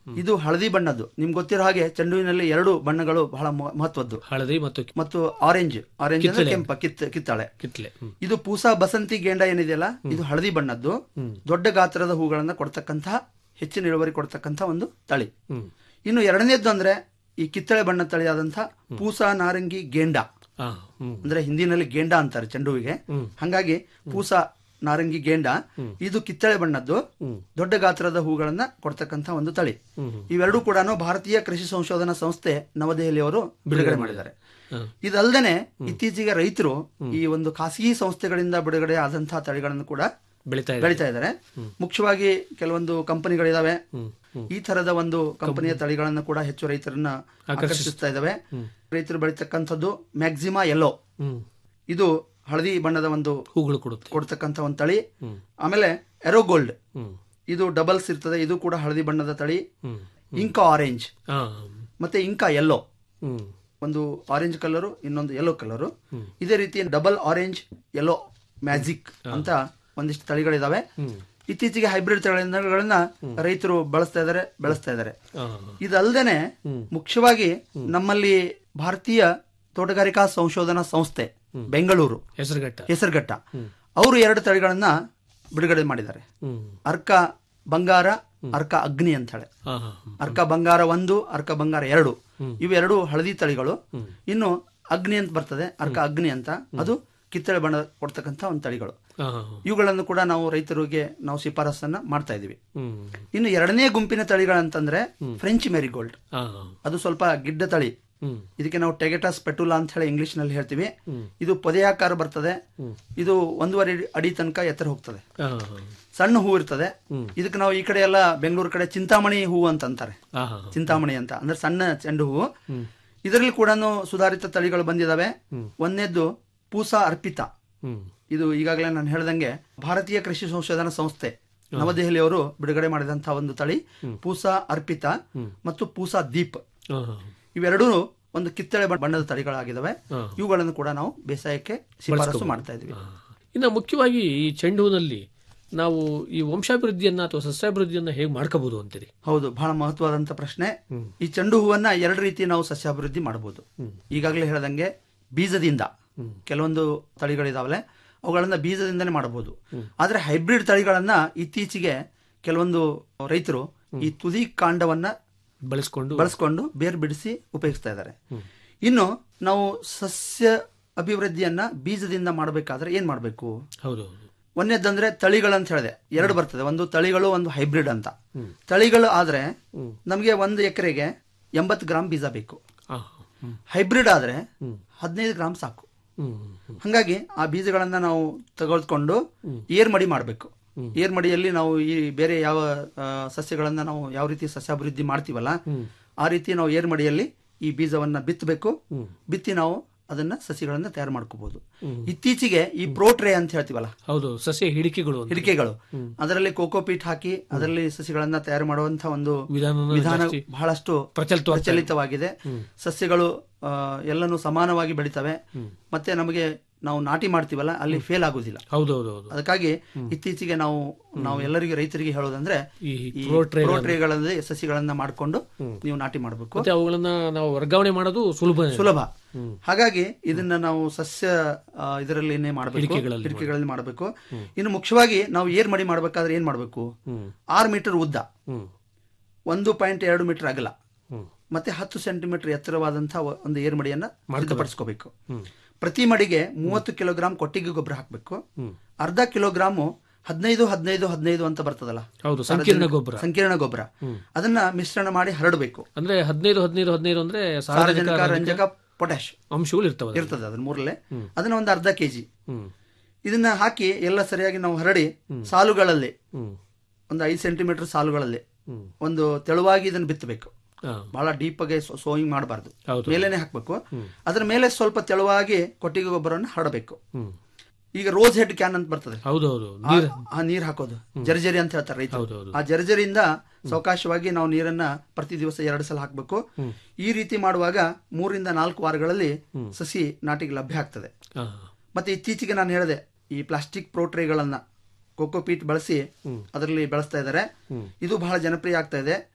Speaker 5: ಇದು ಹಳದಿ ಬಣ್ಣದ್ದು ನಿಮ್ಗೆ ಗೊತ್ತಿರೋ ಹಾಗೆ ಚೆಂಡುವಿನಲ್ಲಿ ಎರಡು ಬಣ್ಣಗಳು ಬಹಳ ಮ- ಮಹತ್ವದ್ದು
Speaker 4: ಹಳದಿ ಮತ್ತು ಕಿ-
Speaker 5: ಮತ್ತು ಆರೆಂಜ್ ಆರೆಂಜ್ ಅಂದ್ರೆ ಕೆಂಪ ಕಿತ್ ಕಿತ್ತಾಳೆ
Speaker 4: ಕಿತ್ಲೆ ಹ್ಮ್.
Speaker 5: ಇದು ಪೂಸಾ ಬಸಂತಿ ಗೇಂಡ ಏನಿದೆಯಲ್ಲ ಇದು ಹಳದಿ ಬಣ್ಣದ್ದು ದೊಡ್ಡ ಗಾತ್ರದ ಹೂಗಳನ್ನ ಕೊಡ್ತಕ್ಕಂತಹ ಹೆಚ್ಚಿನ ಇಳುವರಿ ಕೊಡ್ತಕ್ಕಂತಹ ಒಂದು ತಳಿ
Speaker 4: ಹ್ಮ್.
Speaker 5: ಇನ್ನು ಎರಡನೇದ್ದು ಅಂದ್ರೆ ಈ ಕಿತ್ತಳೆ ಬಣ್ಣ ತಳಿಯಾದಂತಹ ಪೂಸಾ ನಾರಂಗಿ ಗೇಂಡ
Speaker 4: ಆ, ಹ್ಮ್.
Speaker 5: ಅಂದ್ರೆ ಹಿಂದಿನಲ್ಲಿ ಗೇಂಡ ಅಂತಾರೆ ಚೆಂಡುವಿಗೆ ಹಂಗಾಗಿ ಪೂಸಾ ನಾರಂಗಿ ಗೇಂಡ ಇದು ಕಿತ್ತಳೆ ಬಣ್ಣದ್ದು ದೊಡ್ಡ ಗಾತ್ರದ ಹೂಗಳನ್ನ ಕೊಡ್ತಕ್ಕಂತ ಒಂದು ತಳಿ ಇವೆರಡೂ ಕೂಡ ಭಾರತೀಯ ಕೃಷಿ ಸಂಶೋಧನಾ ಸಂಸ್ಥೆ ನವದೆಹಲಿಯವರು ಬಿಡುಗಡೆ ಮಾಡಿದ್ದಾರೆ ಇದಲ್ಲದೆ ಇತ್ತೀಚೆಗೆ ರೈತರು ಈ ಒಂದು ಖಾಸಗಿ ಸಂಸ್ಥೆಗಳಿಂದ ಬಿಡುಗಡೆ ಆದಂತಹ ತಳಿಗಳನ್ನು ಕೂಡ
Speaker 4: ಬೆಳಿತಾ ಇದೆ
Speaker 5: ಬೆಳಿತಾ ಇದ್ದಾರೆ ಮುಖ್ಯವಾಗಿ ಕೆಲವೊಂದು ಕಂಪನಿಗಳಿದಾವೆ ಈ ತರದ ಒಂದು ಕಂಪನಿಯ ತಳಿಗಳನ್ನು ಕೂಡ ಹೆಚ್ಚು ರೈತರನ್ನ ಆಕರ್ಷಿಸ್ತಾ ಇದಾವೆ ರೈತರು ಬೆಳಿತಕ್ಕಂಥದ್ದು ಮ್ಯಾಕ್ಸಿಮಾ ಎಲ್ಲೋ
Speaker 4: ಹ್ಮ್.
Speaker 5: ಇದು ಹಳದಿ ಬಣ್ಣದ ಒಂದು
Speaker 4: ಹೂಗಳು ಕೊಡುತ್ತೆ
Speaker 5: ಕೊಡ್ತಕ್ಕಂಥ ಒಂದು ತಳಿ ಆಮೇಲೆ ಎರೋಗೋಲ್ಡ್
Speaker 4: ಹ್ಮ್.
Speaker 5: ಇದು ಡಬಲ್ಸ್ ಇರ್ತದೆ ಇದು ಕೂಡ ಹಳದಿ ಬಣ್ಣದ ತಳಿ
Speaker 4: ಹ್ಮ್.
Speaker 5: ಇಂಕಾ ಆರೆಂಜ್
Speaker 4: ಆ,
Speaker 5: ಮತ್ತೆ ಇಂಕಾ ಎಲ್ಲೋ
Speaker 4: ಹ್ಮ್.
Speaker 5: ಒಂದು ಆರೆಂಜ್ ಕಲರು ಇನ್ನೊಂದು ಯೆಲ್ಲೋ ಕಲರು ಇದೇ ರೀತಿ ಡಬಲ್ ಆರೆಂಜ್ ಯೆಲ್ಲೋ ಮ್ಯಾಜಿಕ್ ಅಂತ ಒಂದಿಷ್ಟು ತಳಿಗಳಿದಾವೆ ಇತ್ತೀಚೆಗೆ ಹೈಬ್ರಿಡ್ ತಳಿಗಳನ್ನ ರೈತರು ಬಳಸ್ತಾ ಇದ್ದಾರೆ ಬೆಳೆಸ್ತಾ ಇದ್ದಾರೆ
Speaker 4: ಆ,
Speaker 5: ಇದಲ್ದೇನೆ ಮುಖ್ಯವಾಗಿ ನಮ್ಮಲ್ಲಿ ಭಾರತೀಯ ತೋಟಗಾರಿಕಾ ಸಂಶೋಧನಾ ಸಂಸ್ಥೆ ಬೆಂಗಳೂರು
Speaker 4: ಹೆಸರುಘಟ್ಟ
Speaker 5: ಹೆಸರುಘಟ್ಟ ಅವರು ಎರಡು ತಳಿಗಳನ್ನ ಬಿಡುಗಡೆ ಮಾಡಿದ್ದಾರೆ
Speaker 4: ಹ್ಮ್.
Speaker 5: ಅರ್ಕ ಬಂಗಾರ ಅರ್ಕ ಅಗ್ನಿ ಅಂತ ಹೇಳಿ
Speaker 4: ಆ, ಆ,
Speaker 5: ಅರ್ಕ ಬಂಗಾರ ಒಂದು ಅರ್ಕ ಬಂಗಾರ ಎರಡು ಇವೆರಡು ಹಳದಿ ತಳಿಗಳು ಇನ್ನು ಅಗ್ನಿ ಅಂತ ಬರ್ತದೆ ಅರ್ಕ ಅಗ್ನಿ ಅಂತ ಅದು ಕಿತ್ತಳೆ ಬಣ್ಣ ಕೊಡ್ತಕ್ಕಂಥ ಒಂದು ತಳಿಗಳು
Speaker 4: ಆ,
Speaker 5: ಇವುಗಳನ್ನು ಕೂಡ ನಾವು ರೈತರಿಗೆ ನಾವು ಶಿಫಾರಸನ್ನ ಮಾಡ್ತಾ ಇದೀವಿ
Speaker 4: ಹ್ಮ್.
Speaker 5: ಇನ್ನು ಎರಡನೇ ಗುಂಪಿನ ತಳಿಗಳಂತಂದ್ರೆ ಫ್ರೆಂಚ್ ಮೆರಿಗೋಲ್ಡ್
Speaker 4: ಆ,
Speaker 5: ಅದು ಸ್ವಲ್ಪ ಗಿಡ್ಡ ತಳಿ
Speaker 4: ಹ್ಮ್.
Speaker 5: ಇದಕ್ಕೆ ನಾವು ಟೆಗೆಟಾಸ್ ಪೆಟುಲಾ ಅಂತ ಹೇಳಿ ಇಂಗ್ಲಿಷ್ ನಲ್ಲಿ ಹೇಳ್ತೀವಿ ಇದು ಪೊದೆಯಾಕಾರ ಬರ್ತದೆ ಇದು ಒಂದೂವರೆ ಅಡಿ ತನಕ ಎತ್ತರ ಹೋಗ್ತದೆ
Speaker 4: ಆ,
Speaker 5: ಸಣ್ಣ ಹೂ ಇರ್ತದೆ ಇದಕ್ಕೆ ನಾವು ಈ ಕಡೆ ಎಲ್ಲ ಬೆಂಗಳೂರು ಕಡೆ ಚಿಂತಾಮಣಿ ಹೂ ಅಂತ ಅಂತಾರೆ
Speaker 4: ಆ,
Speaker 5: ಚಿಂತಾಮಣಿ ಅಂತ ಅಂದ್ರೆ ಸಣ್ಣ ಚೆಂಡು ಹೂವು ಇದರಲ್ಲಿ ಕೂಡ ಸುಧಾರಿತ ತಳಿಗಳು ಬಂದಿದಾವೆ ಒಂದನೇದ್ದು ಪೂಸಾ ಅರ್ಪಿತಾ
Speaker 4: ಹ್ಮ್.
Speaker 5: ಇದು ಈಗಾಗಲೇ ನಾನು ಹೇಳ್ದಂಗೆ ಭಾರತೀಯ ಕೃಷಿ ಸಂಶೋಧನಾ ಸಂಸ್ಥೆ ನವದೆಹಲಿಯವರು ಬಿಡುಗಡೆ ಮಾಡಿದಂತಹ ಒಂದು ತಳಿ ಪೂಸಾ ಅರ್ಪಿತಾ ಮತ್ತು ಪೂಸಾ ದೀಪ್
Speaker 4: ಆ,
Speaker 5: ಇವೆರಡೂ ಒಂದು ಕಿತ್ತಳೆ ಬಣ್ಣ- ಬಣ್ಣದ ತಳಿಗಳಾಗಿದ್ದಾವೆ ಇವುಗಳನ್ನು ಕೂಡ ನಾವು ಬೇಸಾಯಕ್ಕೆ ಶಿಫಾರಸು ಮಾಡ್ತಾ ಇದ್ವಿ
Speaker 4: ಆ. ಇನ್ನು ಮುಖ್ಯವಾಗಿ ಈ ಚೆಂಡುವಿನಲ್ಲಿ ನಾವು ಈ ವಂಶಾಭಿವೃದ್ಧಿಯನ್ನ ಅಥವಾ ಸಸ್ಯಾಭಿವೃದ್ಧಿಯನ್ನ ಹೇಗೆ ಮಾಡ್ಕೋಬಹುದು ಅಂತೀರಿ
Speaker 5: ಹೌದು ಬಹಳ ಮಹತ್ವವಾದಂತ ಪ್ರಶ್ನೆ ಈ ಚೆಂಡು ಹೂವನ್ನ ಎರಡು ರೀತಿ ನಾವು ಸಸ್ಯಾಭಿವೃದ್ಧಿ ಮಾಡಬಹುದು ಈಗಾಗಲೇ ಹೇಳ್ದಂಗೆ ಬೀಜದಿಂದ ಕೆಲವೊಂದು ತಳಿಗಳಿದಾವಲೆ ಅವುಗಳನ್ನ ಬೀಜದಿಂದನೇ ಮಾಡಬಹುದು ಆದ್ರೆ ಹೈಬ್ರಿಡ್ ತಳಿಗಳನ್ನ ಇತ್ತೀಚೆಗೆ ಕೆಲವೊಂದು ರೈತರು ಈ ತುದಿ ಕಾಂಡವನ್ನ
Speaker 4: ಬಳಸ್ಕೊಂಡು
Speaker 5: ಬಳಸ್ಕೊಂಡು ಬೇರ್ ಬಿಡಿಸಿ ಉಪಯೋಗಿಸ್ತಾ ಇದ್ದಾರೆ ಇನ್ನು ನಾವು ಸಸ್ಯ ಅಭಿವೃದ್ಧಿಯನ್ನ ಬೀಜದಿಂದ ಮಾಡಬೇಕಾದ್ರೆ ಏನ್ ಮಾಡಬೇಕು
Speaker 4: ಹೌದು ಹೌದು
Speaker 5: ಒಂದೇದಂದ್ರೆ ತಳಿಗಳಂತ ಹೇಳಿದೆ ಎರಡು ಬರ್ತದೆ ಒಂದು ತಳಿಗಳು ಒಂದು ಹೈಬ್ರಿಡ್ ಅಂತ ತಳಿಗಳು ಆದ್ರೆ ನಮಗೆ ಒಂದು ಎಕರೆಗೆ ಎಂಬತ್ತು ಗ್ರಾಮ್ ಬೀಜ ಬೇಕು
Speaker 4: ಆ, ಹ್ಮ್.
Speaker 5: ಹೈಬ್ರಿಡ್ ಆದ್ರೆ ಹದಿನೈದು ಗ್ರಾಮ್ ಸಾಕು
Speaker 4: ಹ್ಮ್. ಹ್ಮ್.
Speaker 5: ಹಂಗಾಗಿ ಆ ಬೀಜಗಳನ್ನ ನಾವು ತೆಗೆದುಕೊಂಡು ಏರ್ ಮಡಿ ಮಾಡಬೇಕು ಏರ್ ಮಡಿಯಲ್ಲಿ ನಾವು ಈ ಬೇರೆ ಯಾವ ಆ, ಸಸ್ಯಗಳನ್ನ ನಾವು ಯಾವ ರೀತಿ ಸಸ್ಯಾಭಿವೃದ್ಧಿ ಮಾಡ್ತೀವಲ್ಲ ಆ ರೀತಿ ನಾವು ಏರ್ ಮಡಿಯಲ್ಲಿ ಈ ಬೀಜವನ್ನ ಬಿತ್ತಬೇಕು ಬಿತ್ತಿ ನಾವು ಅದನ್ನ ಸಸಿಗಳನ್ನ ತಯಾರು ಮಾಡ್ಕೋಬಹುದು ಇತ್ತೀಚೆಗೆ ಈ ಪ್ರೋಟ್ರೇ ಅಂತ ಹೇಳ್ತೀವಲ್ಲ
Speaker 4: ಹೌದು ಸಸ್ಯ ಹಿಡಿಕೆಗಳು ಅಂತ.
Speaker 5: ಹಿಡಿಕೆಗಳು ಅದರಲ್ಲಿ ಕೋಕೋಪೀಟ್ ಹಾಕಿ ಅದರಲ್ಲಿ ಸಸಿಗಳನ್ನ ತಯಾರು ಮಾಡುವಂತ ಒಂದು
Speaker 4: ವಿಧಾನನ
Speaker 5: ವಿಧಾನ
Speaker 4: ಜಾಸ್ತಿ
Speaker 5: ಬಹಳಷ್ಟು
Speaker 4: ಪ್ರಚಲಿತವಾಗ್ತಾ ಇದೆ.
Speaker 5: ಪ್ರಚಲಿತವಾಗಿದೆ ಸಸ್ಯಗಳು ಆ, ಎಲ್ಲನೂ ಸಮಾನವಾಗಿ ಬೆಳಿತವೆ ಮತ್ತೆ ನಮಗೆ ನಾವು ನಾಟಿ ಮಾಡ್ತೀವಲ್ಲ ಅಲ್ಲಿ ಫೇಲ್ ಆಗುದಿಲ್ಲ
Speaker 4: ಹೌದು ಹೌದು ಹೌದು
Speaker 5: ಅದಕ್ಕಾಗಿ ಇತ್ತೀಚೆಗೆ ನಾವು ನಾವು ಎಲ್ಲರಿಗೂ ರೈತರಿಗೆ ಹೇಳೋದಂದ್ರೆ
Speaker 4: ಈ
Speaker 5: ಈ
Speaker 4: ಪ್ರೋಟ್ರೇ
Speaker 5: ಪ್ರೋಟ್ರೇಗಳಲ್ಲಿ ಸಸಿಗಳನ್ನ ಮಾಡ್ಕೊಂಡು ನೀವು ನಾಟಿ ಮಾಡಬೇಕು
Speaker 4: ಮತ್ತೆ ಅವುಗಳನ್ನ ನಾವು ವರ್ಗಾವಣೆ ಮಾಡೋದು ಸುಲಭ
Speaker 5: ಸುಲಭ ಹಾಗಾಗಿ ಇದನ್ನ ನಾವು ಸಸ್ಯ ಆ, ಇದರಲ್ಲಿನೇ ಮಾಡಬೇಕು
Speaker 4: ಹಿಡಿಕೆಗಳಲ್ಲಿ
Speaker 5: ಹಿಡಿಕೆಗಳಲ್ಲಿ ಮಾಡಬೇಕು ಇನ್ನು ಮುಖ್ಯವಾಗಿ ನಾವು ಏರ್ ಮಡಿ ಮಾಡಬೇಕಾದ್ರೆ ಏನ್ ಮಾಡಬೇಕು ಆರು ಮೀಟರ್ ಉದ್ದ
Speaker 4: ಹ್ಮ್
Speaker 5: ಒಂದು ಪಾಯಿಂಟ್ ಎರಡು ಮೀಟರ್ ಅಗಲ
Speaker 4: ಹ್ಮ್.
Speaker 5: ಮತ್ತೆ ಹತ್ತು ಸೆಂಟಿಮೀಟರ್ ಎತ್ತರವಾದಂತಹ ಒ- ಒಂದು ಏರ್ ಮಡಿಯನ್ನ ಸಿದ್ಧಪಡಿಸ್ಕೋಬೇಕು ಪ್ರತಿ ಮಡಿಗೆ ಮೂವತ್ತು ಕಿಲೋಗ್ರಾಂ ಕೊಟ್ಟಿಗೆ ಗೊಬ್ಬರ ಹಾಕಬೇಕು ಅರ್ಧ ಕಿಲೋಗ್ರಾಮು ಹದಿನೈದು ಹದಿನೈದು ಹದಿನೈದು ಅಂತ ಬರ್ತದಲ್ಲ
Speaker 4: ಹೌದು ಸಂಕೀರ್ಣ ಗೊಬ್ಬರ
Speaker 5: ಸಂಕೀರ್ಣ ಗೊಬ್ಬರ ಅದನ್ನ ಮಿಶ್ರಣ ಮಾಡಿ ಹರಡಬೇಕು
Speaker 4: ಅಂದ್ರೆ ಹದಿನೈದು ಹದಿನೈದು ಹದಿನೈದು ಅಂದ್ರೆ ಸಾರಜನಕ
Speaker 5: ಸಾರಜನಕ ರಂಜಕ ಪೊಟ್ಯಾಶ್
Speaker 4: ಅಂಶಗಳು ಇರ್ತವೆ
Speaker 5: ಇರ್ತದೆ ಅದ್ರ ಮೂರಲ್ಲೇ ಅದನ್ನ ಒಂದು ಅರ್ಧ ಕೆಜಿ
Speaker 4: ಹ್ಮ್
Speaker 5: ಇದನ್ನ ಹಾಕಿ ಎಲ್ಲ ಸರಿಯಾಗಿ ನಾವು ಹರಡಿ ಸಾಲುಗಳಲ್ಲಿ
Speaker 4: ಹ್ಮ್
Speaker 5: ಒಂದು ಐದು ಸೆಂಟಿಮೀಟರ್ ಸಾಲುಗಳಲ್ಲಿ
Speaker 4: ಹ್ಮ್.
Speaker 5: ಒಂದು ತೆಳುವಾಗಿ ಇದನ್ನ ಬಿತ್ತಬೇಕು
Speaker 4: ಆ,
Speaker 5: ಬಹಳ ಡೀಪ್ ಆಗಿ ಸೋಯಿಂಗ್ ಮಾಡಬಾರ್ದು
Speaker 4: ಹೌದು.
Speaker 5: ಮೇಲೇನೆ ಹಾಕ್ಬೇಕು ಅದ್ರ ಮೇಲೆ ಸ್ವಲ್ಪ ತೆಳುವಾಗಿ ಕೊಟ್ಟಿಗೆ ಗೊಬ್ಬರವನ್ನು ಹರಡಬೇಕು
Speaker 4: ಹ್ಮ್
Speaker 5: ಈಗ ರೋಸ್ ಹೆಡ್ ಕ್ಯಾನ್ ಅಂತ ಬರ್ತದೆ
Speaker 4: ಹೌದು ಹೌದು
Speaker 5: ಆ- ಆ ನೀರ್ ಹಾಕೋದು ಜರ್ಜರಿ ಅಂತ ಹೇಳ್ತಾರೆ ರೈತರು
Speaker 4: ಹೌದು, ಹೌದು.
Speaker 5: ಆ ಜರ್ಜರಿಯಿಂದ ಸಾವಕಾಶವಾಗಿ ನಾವು ನೀರನ್ನ ಪ್ರತಿ ದಿವಸ ಎರಡು ಸಲ ಹಾಕಬೇಕು ಈ ರೀತಿ ಮಾಡುವಾಗ ಮೂರಿಂದ ನಾಲ್ಕು ವಾರಗಳಲ್ಲಿ ಸಸಿ ನಾಟಿಗೆ ಲಭ್ಯ ಆಗ್ತದೆ
Speaker 4: ಆ,
Speaker 5: ಮತ್ತೆ ಇತ್ತೀಚೆಗೆ ನಾನು ಹೇಳಿದೆ ಈ ಪ್ಲಾಸ್ಟಿಕ್ ಪ್ರೋಟ್ರೇಗಳನ್ನ ಕೋಕೋಪೀಟ್ ಬಳಸಿ ಅದರಲ್ಲಿ ಬೆಳೆಸ್ತಾ ಇದ್ದಾರೆ ಇದು ಬಹಳ ಜನಪ್ರಿಯ ಆಗ್ತಾ ಇದೆ